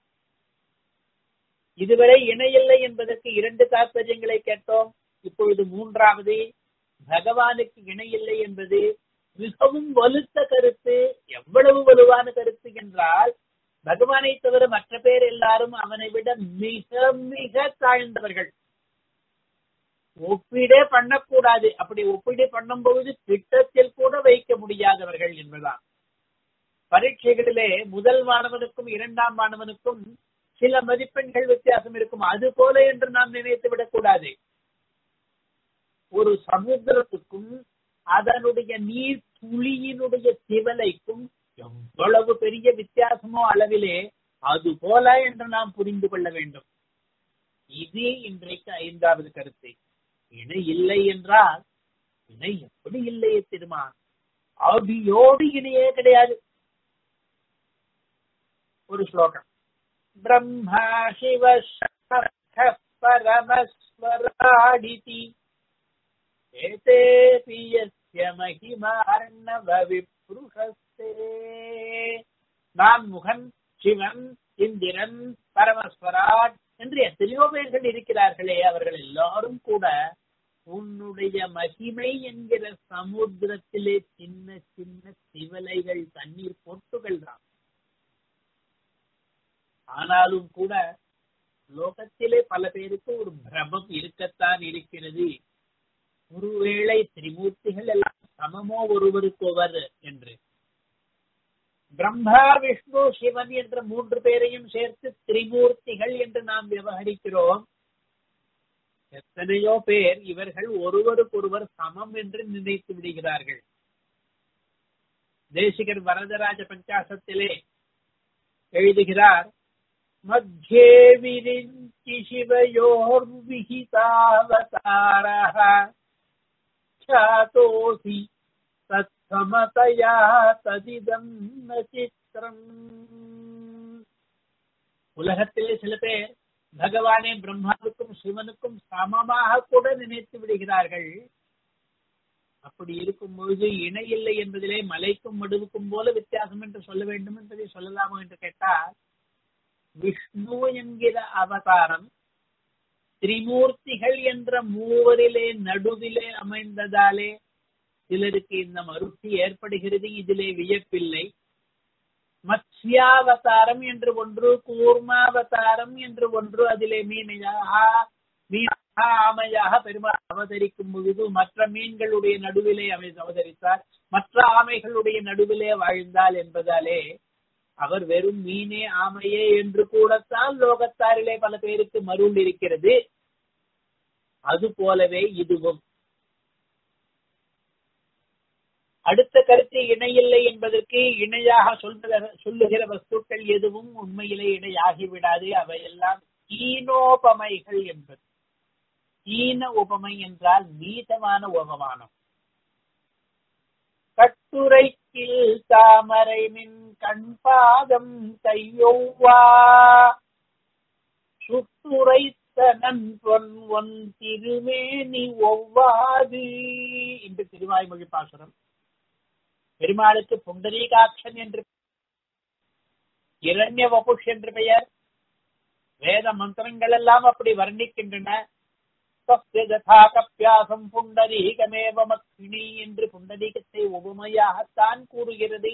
Speaker 1: இதுவரை இணையில்லை என்பதற்கு இரண்டு தாற்பயங்களை கேட்டோம் இப்பொழுது மூன்றாவது பகவானுக்கு இணையில்லை என்பது மிகவும் வலுத்த கருத்து எவ்வளவு வலுவான கருத்து என்றால் பகவானை தவிர மற்ற பேர் எல்லாரும் அவனை விட மிக மிக தாழ்ந்தவர்கள் ஒப்பீடே பண்ணக்கூடாது அப்படி ஒப்பீடு பண்ணும் பொழுது திட்டத்தில் கூட வைக்க முடியாதவர்கள் என்பதுதான் பரீட்சைகளிலே முதல் மாணவனுக்கும் இரண்டாம் மாணவனுக்கும் சில மதிப்பெண்கள் வித்தியாசம் இருக்கும் அது போல என்று நாம் நினைத்து விடக்கூடாது ஒரு சமுத்திரத்துக்கும் அதனுடைய நீர் துளியினுடைய திவலைக்கும் எவ்வளவு பெரிய வித்தியாசமோ அளவிலே அது போல என்று நாம் புரிந்து கொள்ள வேண்டும் இது இன்றைக்கு ஐந்தாவது கருத்து இணை இல்லை என்றால் இணை எப்படி இல்லையே திருமா அபியோடு இணையே கிடையாது ஒரு ஸ்லோகம் பிரம்மா சிவ परमस्वराडिति एतेऽपि यस्य महिमार्णवविपृषस्ते நான் முகன் சிவன் இந்திரன் பரமஸ்வராட் என்று எத்தனையோ பேர்கள் இருக்கிறார்களே அவர்கள் எல்லாரும் கூட உன்னுடைய மகிமை என்கிற சமுத்திரத்திலே சின்ன சின்ன திவலைகள் தண்ணீர் பொட்டுகள் தான் ஆனாலும் கூட லோகத்திலே பல பேருக்கு ஒரு பிரமம் இருக்கத்தான் இருக்கிறது ஒருவேளை திரிமூர்த்திகள் எல்லாம் சமமோ ஒருவருக்கொவர் என்று பிரம்மா விஷ்ணு சிவன் என்ற மூன்று பேரையும் சேர்த்து திரிமூர்த்திகள் என்று நாம் விவகரிக்கிறோம் எத்தனையோ பேர் இவர்கள் ஒருவருக்கொருவர் சமம் என்று நினைத்து விடுகிறார்கள் தேசிகர் வரதராஜ பஞ்சாசத்திலே எழுதுகிறார் मध्ये विरिञ्चि शिवयोर्विहितावतारः ख्यातोऽसि तत्समतया तदिदम् न चित्रम् உலகத்திலே சில பேர் பகவானே பிரம்மாவுக்கும் சிவனுக்கும் சமமாக கூட நினைத்து விடுகிறார்கள் அப்படி இருக்கும் பொழுது இணை இல்லை என்பதிலே மலைக்கும் மடுவுக்கும் போல வித்தியாசம் என்று சொல்ல வேண்டும் என்பதை சொல்லலாமோ என்று கேட்டால் விஷ்ணு என்கிற அவதாரம் திரிமூர்த்திகள் என்ற மூவரிலே நடுவிலே அமைந்ததாலே சிலருக்கு இந்த மறுப்பு ஏற்படுகிறது இதிலே வியப்பில்லை மத்ஸ்யாவதாரம் என்று ஒன்று கூர்மாவதாரம் என்று ஒன்று அதிலே மீனையாக மீனாக ஆமையாக பெருமாள் அவதரிக்கும் பொழுது மற்ற மீன்களுடைய நடுவிலே அமை அவதரித்தார் மற்ற ஆமைகளுடைய நடுவிலே வாழ்ந்தால் என்பதாலே அவர் வெறும் மீனே ஆமையே என்று கூடத்தான் லோகத்தாரிலே பல பேருக்கு மருள் இருக்கிறது அது போலவே இதுவும் அடுத்த கருத்து இணையில்லை என்பதற்கு இணையாக சொல்கிற சொல்லுகிற வஸ்துக்கள் எதுவும் உண்மையிலே இணையாகி விடாது அவையெல்லாம் ஈனோபமைகள் என்பது ஈன உபமை என்றால் நீதமான உபமானம் கட்டுரைக்கில் தாமரை மின் கண்பாதம் கையொவ்வா சுட்டுரைத்த நன்பொன் ஒன் திருமேனி ஒவ்வாது என்று திருவாய்மொழி பாசுரம் பெருமாளுக்கு புண்டரீகாட்சன் என்று இரண்ய வபுஷ் என்று பெயர் வேத மந்திரங்கள் எல்லாம் அப்படி வர்ணிக்கின்றன கப்பியாசம் புண்டரீகமேவ மக்கிணி என்று புண்டரீகத்தை உபமையாகத்தான் கூறுகிறது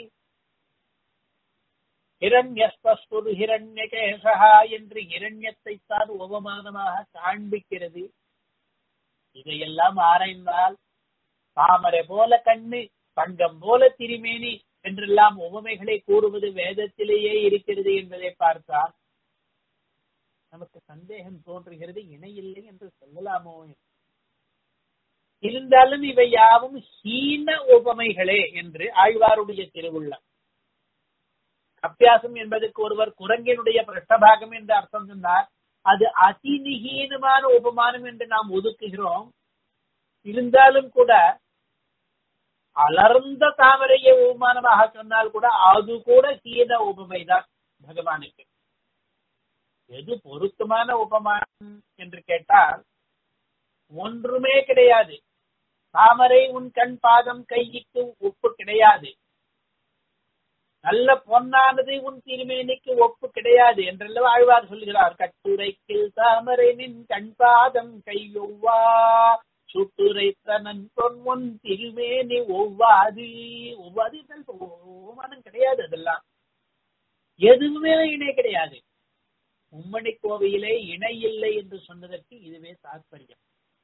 Speaker 1: இரண்யஸ்பஸ்புரு ஹிரண்யகேசகா என்று இரண்யத்தை தான் உபமானமாக காண்பிக்கிறது இதையெல்லாம் ஆராய்ந்தால் தாமரை போல கண்ணு தங்கம் போல திருமேனி என்றெல்லாம் உவமைகளை கூறுவது வேதத்திலேயே இருக்கிறது என்பதை பார்த்தால் நமக்கு சந்தேகம் தோன்றுகிறது இணையில்லை என்று சொல்லலாமோ இருந்தாலும் இவை யாவும் ஹீன உபமைகளே என்று ஆழ்வாருடைய திருவுள்ளம் அபியாசம் என்பதற்கு ஒருவர் குரங்கினுடைய பிரஷ்டபாகம் என்று அர்த்தம் சொன்னார் அது அதிநிகீனமான உபமானம் என்று நாம் ஒதுக்குகிறோம் இருந்தாலும் கூட அலர்ந்த தாமரையை உபமானமாக சொன்னால் கூட அது கூட ஹீன உபமைதான் பகவானுக்கு எது பொருத்தமான உபமானம் என்று கேட்டால் ஒன்றுமே கிடையாது தாமரை உன் கண் பாதம் கைக்கு ஒப்பு கிடையாது நல்ல பொன்னானது உன் திருமேனிக்கு ஒப்பு கிடையாது என்றெல்லாம் ஆழ்வார் சொல்கிறார் கட்டுரைக்கில் தாமரை நின் கண் பாதம் கையொவ்வா சுட்டுரைத்தனன் பொன் திருமேனி ஒவ்வாது ஒவ்வாது ஓமானம் கிடையாது அதெல்லாம் எதுவுமே இணை கிடையாது உம்மணி கோவையிலே இணை இல்லை என்று சொன்னதற்கு இதுவே தாற்பயம்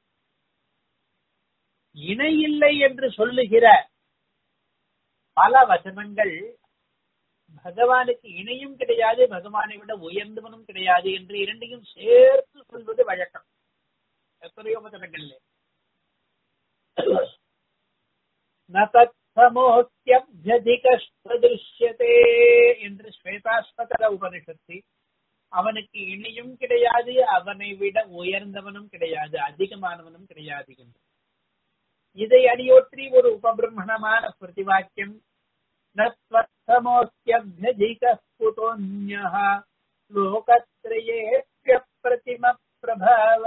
Speaker 1: இணை இல்லை என்று சொல்லுகிற பல வசனங்கள் பகவானுக்கு இணையும் கிடையாது பகவானை விட உயர்ந்தவனும் கிடையாது என்று இரண்டையும் சேர்த்து சொல்வது வழக்கம் எத்தனையோ வசனங்கள்ல நதமோத்தியதிகஸ்வதிருஷ்யதே என்று ஸ்வேதாஸ்வதர உபனிஷத்து அவனுக்கு இணையும் கிடையாது அவனை விட உயர்ந்தவனும் கிடையாது அதிகமானவனும் கிடையாது என்று இதை அடியொற்றி ஒரு உபபிரம்மணமான பிரதிவாக்கியம் நத்வத்தமோத்தியபியதிகஸ்புதோன்யः லோகத்ரயேப்ய பிரதிம பிரபவ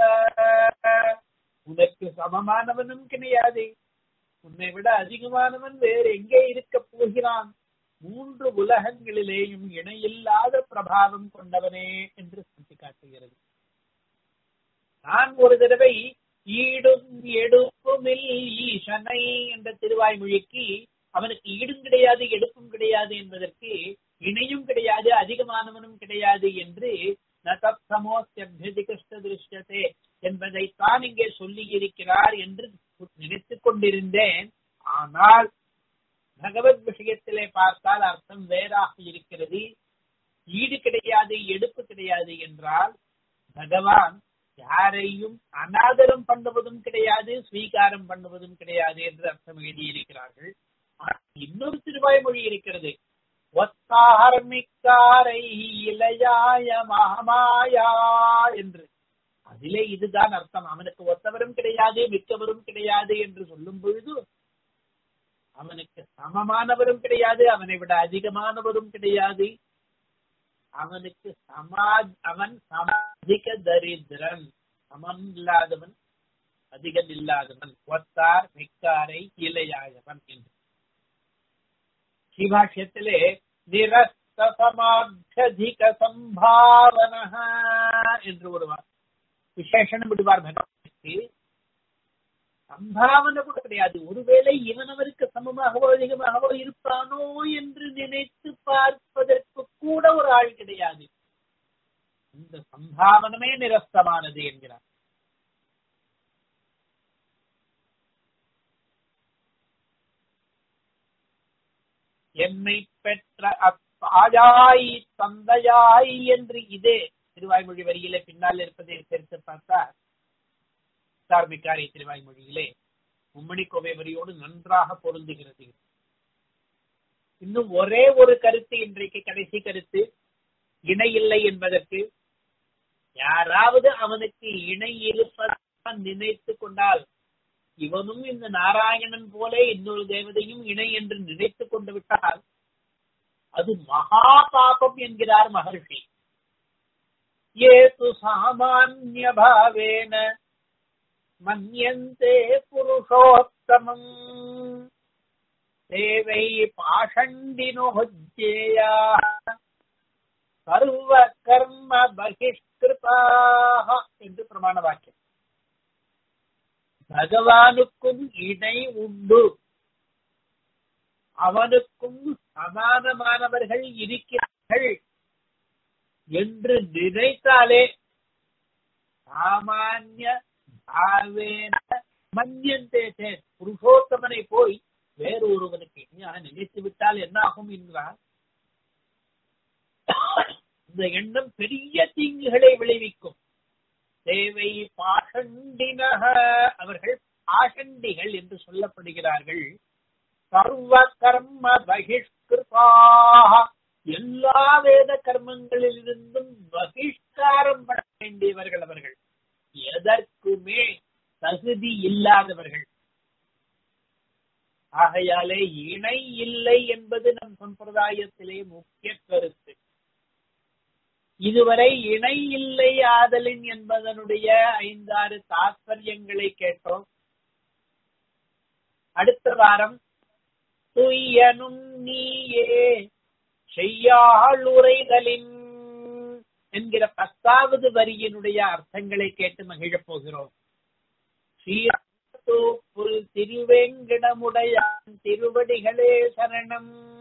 Speaker 1: சமமானவனும் கிடையாது உன்னை விட அதிகமானவன் வேறு எங்கே இருக்க போகிறான் மூன்று உலகங்களிலேயும் இணையில்லாத பிரபாவம் கொண்டவனே என்று சுட்டி காட்டுகிறது நான் ஒரு தடவை ஈடும் எடுப்புமில் ஈசனை என்ற திருவாய்மொழிக்கு அவனுக்கு ஈடும் கிடையாது எடுப்பும் கிடையாது என்பதற்கு இணையும் கிடையாது அதிகமானவனும் கிடையாது என்று நதப்சமோஸ்யபியதிகிருஷ்ட திருஷ்யத்தே என்பதைத்தான் இங்கே சொல்லி இருக்கிறார் என்று நினைத்துக் கொண்டிருந்தேன் ஆனால் பகவத் விஷயத்திலே பார்த்தால் அர்த்தம் வேறாக இருக்கிறது ஈடு கிடையாது எடுப்பு கிடையாது என்றால் பகவான் யாரையும் அனாதரம் பண்ணுவதும் கிடையாது ஸ்வீகாரம் பண்ணுவதும் கிடையாது என்று அர்த்தம் எழுதியிருக்கிறார்கள் இன்னொரு திருவாய்மொழி இருக்கிறது ஒத்தார்மிக்காரை இளையாய மகமாயா என்று அதிலே இதுதான் அர்த்தம் அவனுக்கு ஒத்தவரும் கிடையாது மிக்கவரும் கிடையாது என்று சொல்லும் பொழுது அவனுக்கு சமமானவரும் கிடையாது அவனை விட அதிகமானவரும் கிடையாது அவனுக்கு சமா அவன் சமாதிக தரித்திரன் சமம் இல்லாதவன் அதிகம் இல்லாதவன் ஒத்தார் மிக்காரை இலையாயவன் என்று ஸ்ரீபாஷ்யத்திலே நிரஸ்த சமாத்தியதிக சம்பாவன என்று ஒரு விசேஷனம் விடுவார் பகவானுக்கு சம்பாவனை கூட கிடையாது ஒருவேளை இவன் அவருக்கு சமமாகவோ அதிகமாகவோ இருப்பானோ என்று நினைத்து பார்ப்பதற்கு கூட ஒரு ஆள் கிடையாது இந்த சம்பாவனமே நிரஸ்தமானது என்கிறார் என்னை பெற்ற அத்தாயாய் தந்தையாய் என்று இதே திருவாய்மொழி வரியிலே பின்னால் இருப்பதை சேர்த்து பார்த்தார் தார்மிகாரி திருவாய்மொழியிலே மும்மணி கோவை வரியோடு நன்றாக பொருந்துகிறது இன்னும் ஒரே ஒரு கருத்து இன்றைக்கு கடைசி கருத்து இணை இல்லை என்பதற்கு யாராவது அவனுக்கு இணை இருப்பதான் நினைத்து கொண்டால் இவனும் இந்த நாராயணன் போல இன்னொரு தேவதையும் இணை என்று நினைத்து கொண்டு விட்டால் அது மகா பாபம் என்கிறார் மகர்ஷி ஏது சாமானிய பாவேன மன்யந்தே புருஷோத்தமம் தேவை பாஷண்டினோஜ்ஜேயா சர்வ கர்ம பகிஷ்கிருதாக என்று பிரமாண வாக்கியம் பகவானுக்கும் இணை உண்டு அவனுக்கும் சமானமானவர்கள் இருக்கிறார்கள் என்று நினைத்தாலே சாமானிய பாவேன மன்யந்தே சேத் புருஷோத்தமனை போய் வேறொருவனுக்கு இணையாக நினைத்து விட்டால் என்ன ஆகும் என்றால் இந்த எண்ணம் பெரிய தீங்குகளை விளைவிக்கும் தேவை பாஷண்டினக அவர்கள் பாஷண்டிகள் என்று சொல்லப்படுகிறார்கள் சர்வ கர்ம பகிஷ்கிருதாக எல்லா வேத கர்மங்களில் இருந்தும் பகிஷ்காரம் பண்ண வேண்டியவர்கள் அவர்கள் எதற்குமே தகுதி இல்லாதவர்கள் ஆகையாலே இணை இல்லை என்பது நம் சம்பிரதாயத்திலே முக்கிய கருத்து இதுவரை இணை இல்லை ஆதலின் என்பதனுடைய ஐந்தாறு தாற்பயங்களை கேட்டோம் அடுத்த வாரம் துய்யனும் நீயே செய்யாளுரைகளின் என்கிற பத்தாவது வரியினுடைய அர்த்தங்களை கேட்டு மகிழப் போகிறோம் ஸ்ரீ திருவேங்கடமுடையான் திருவடிகளே சரணம்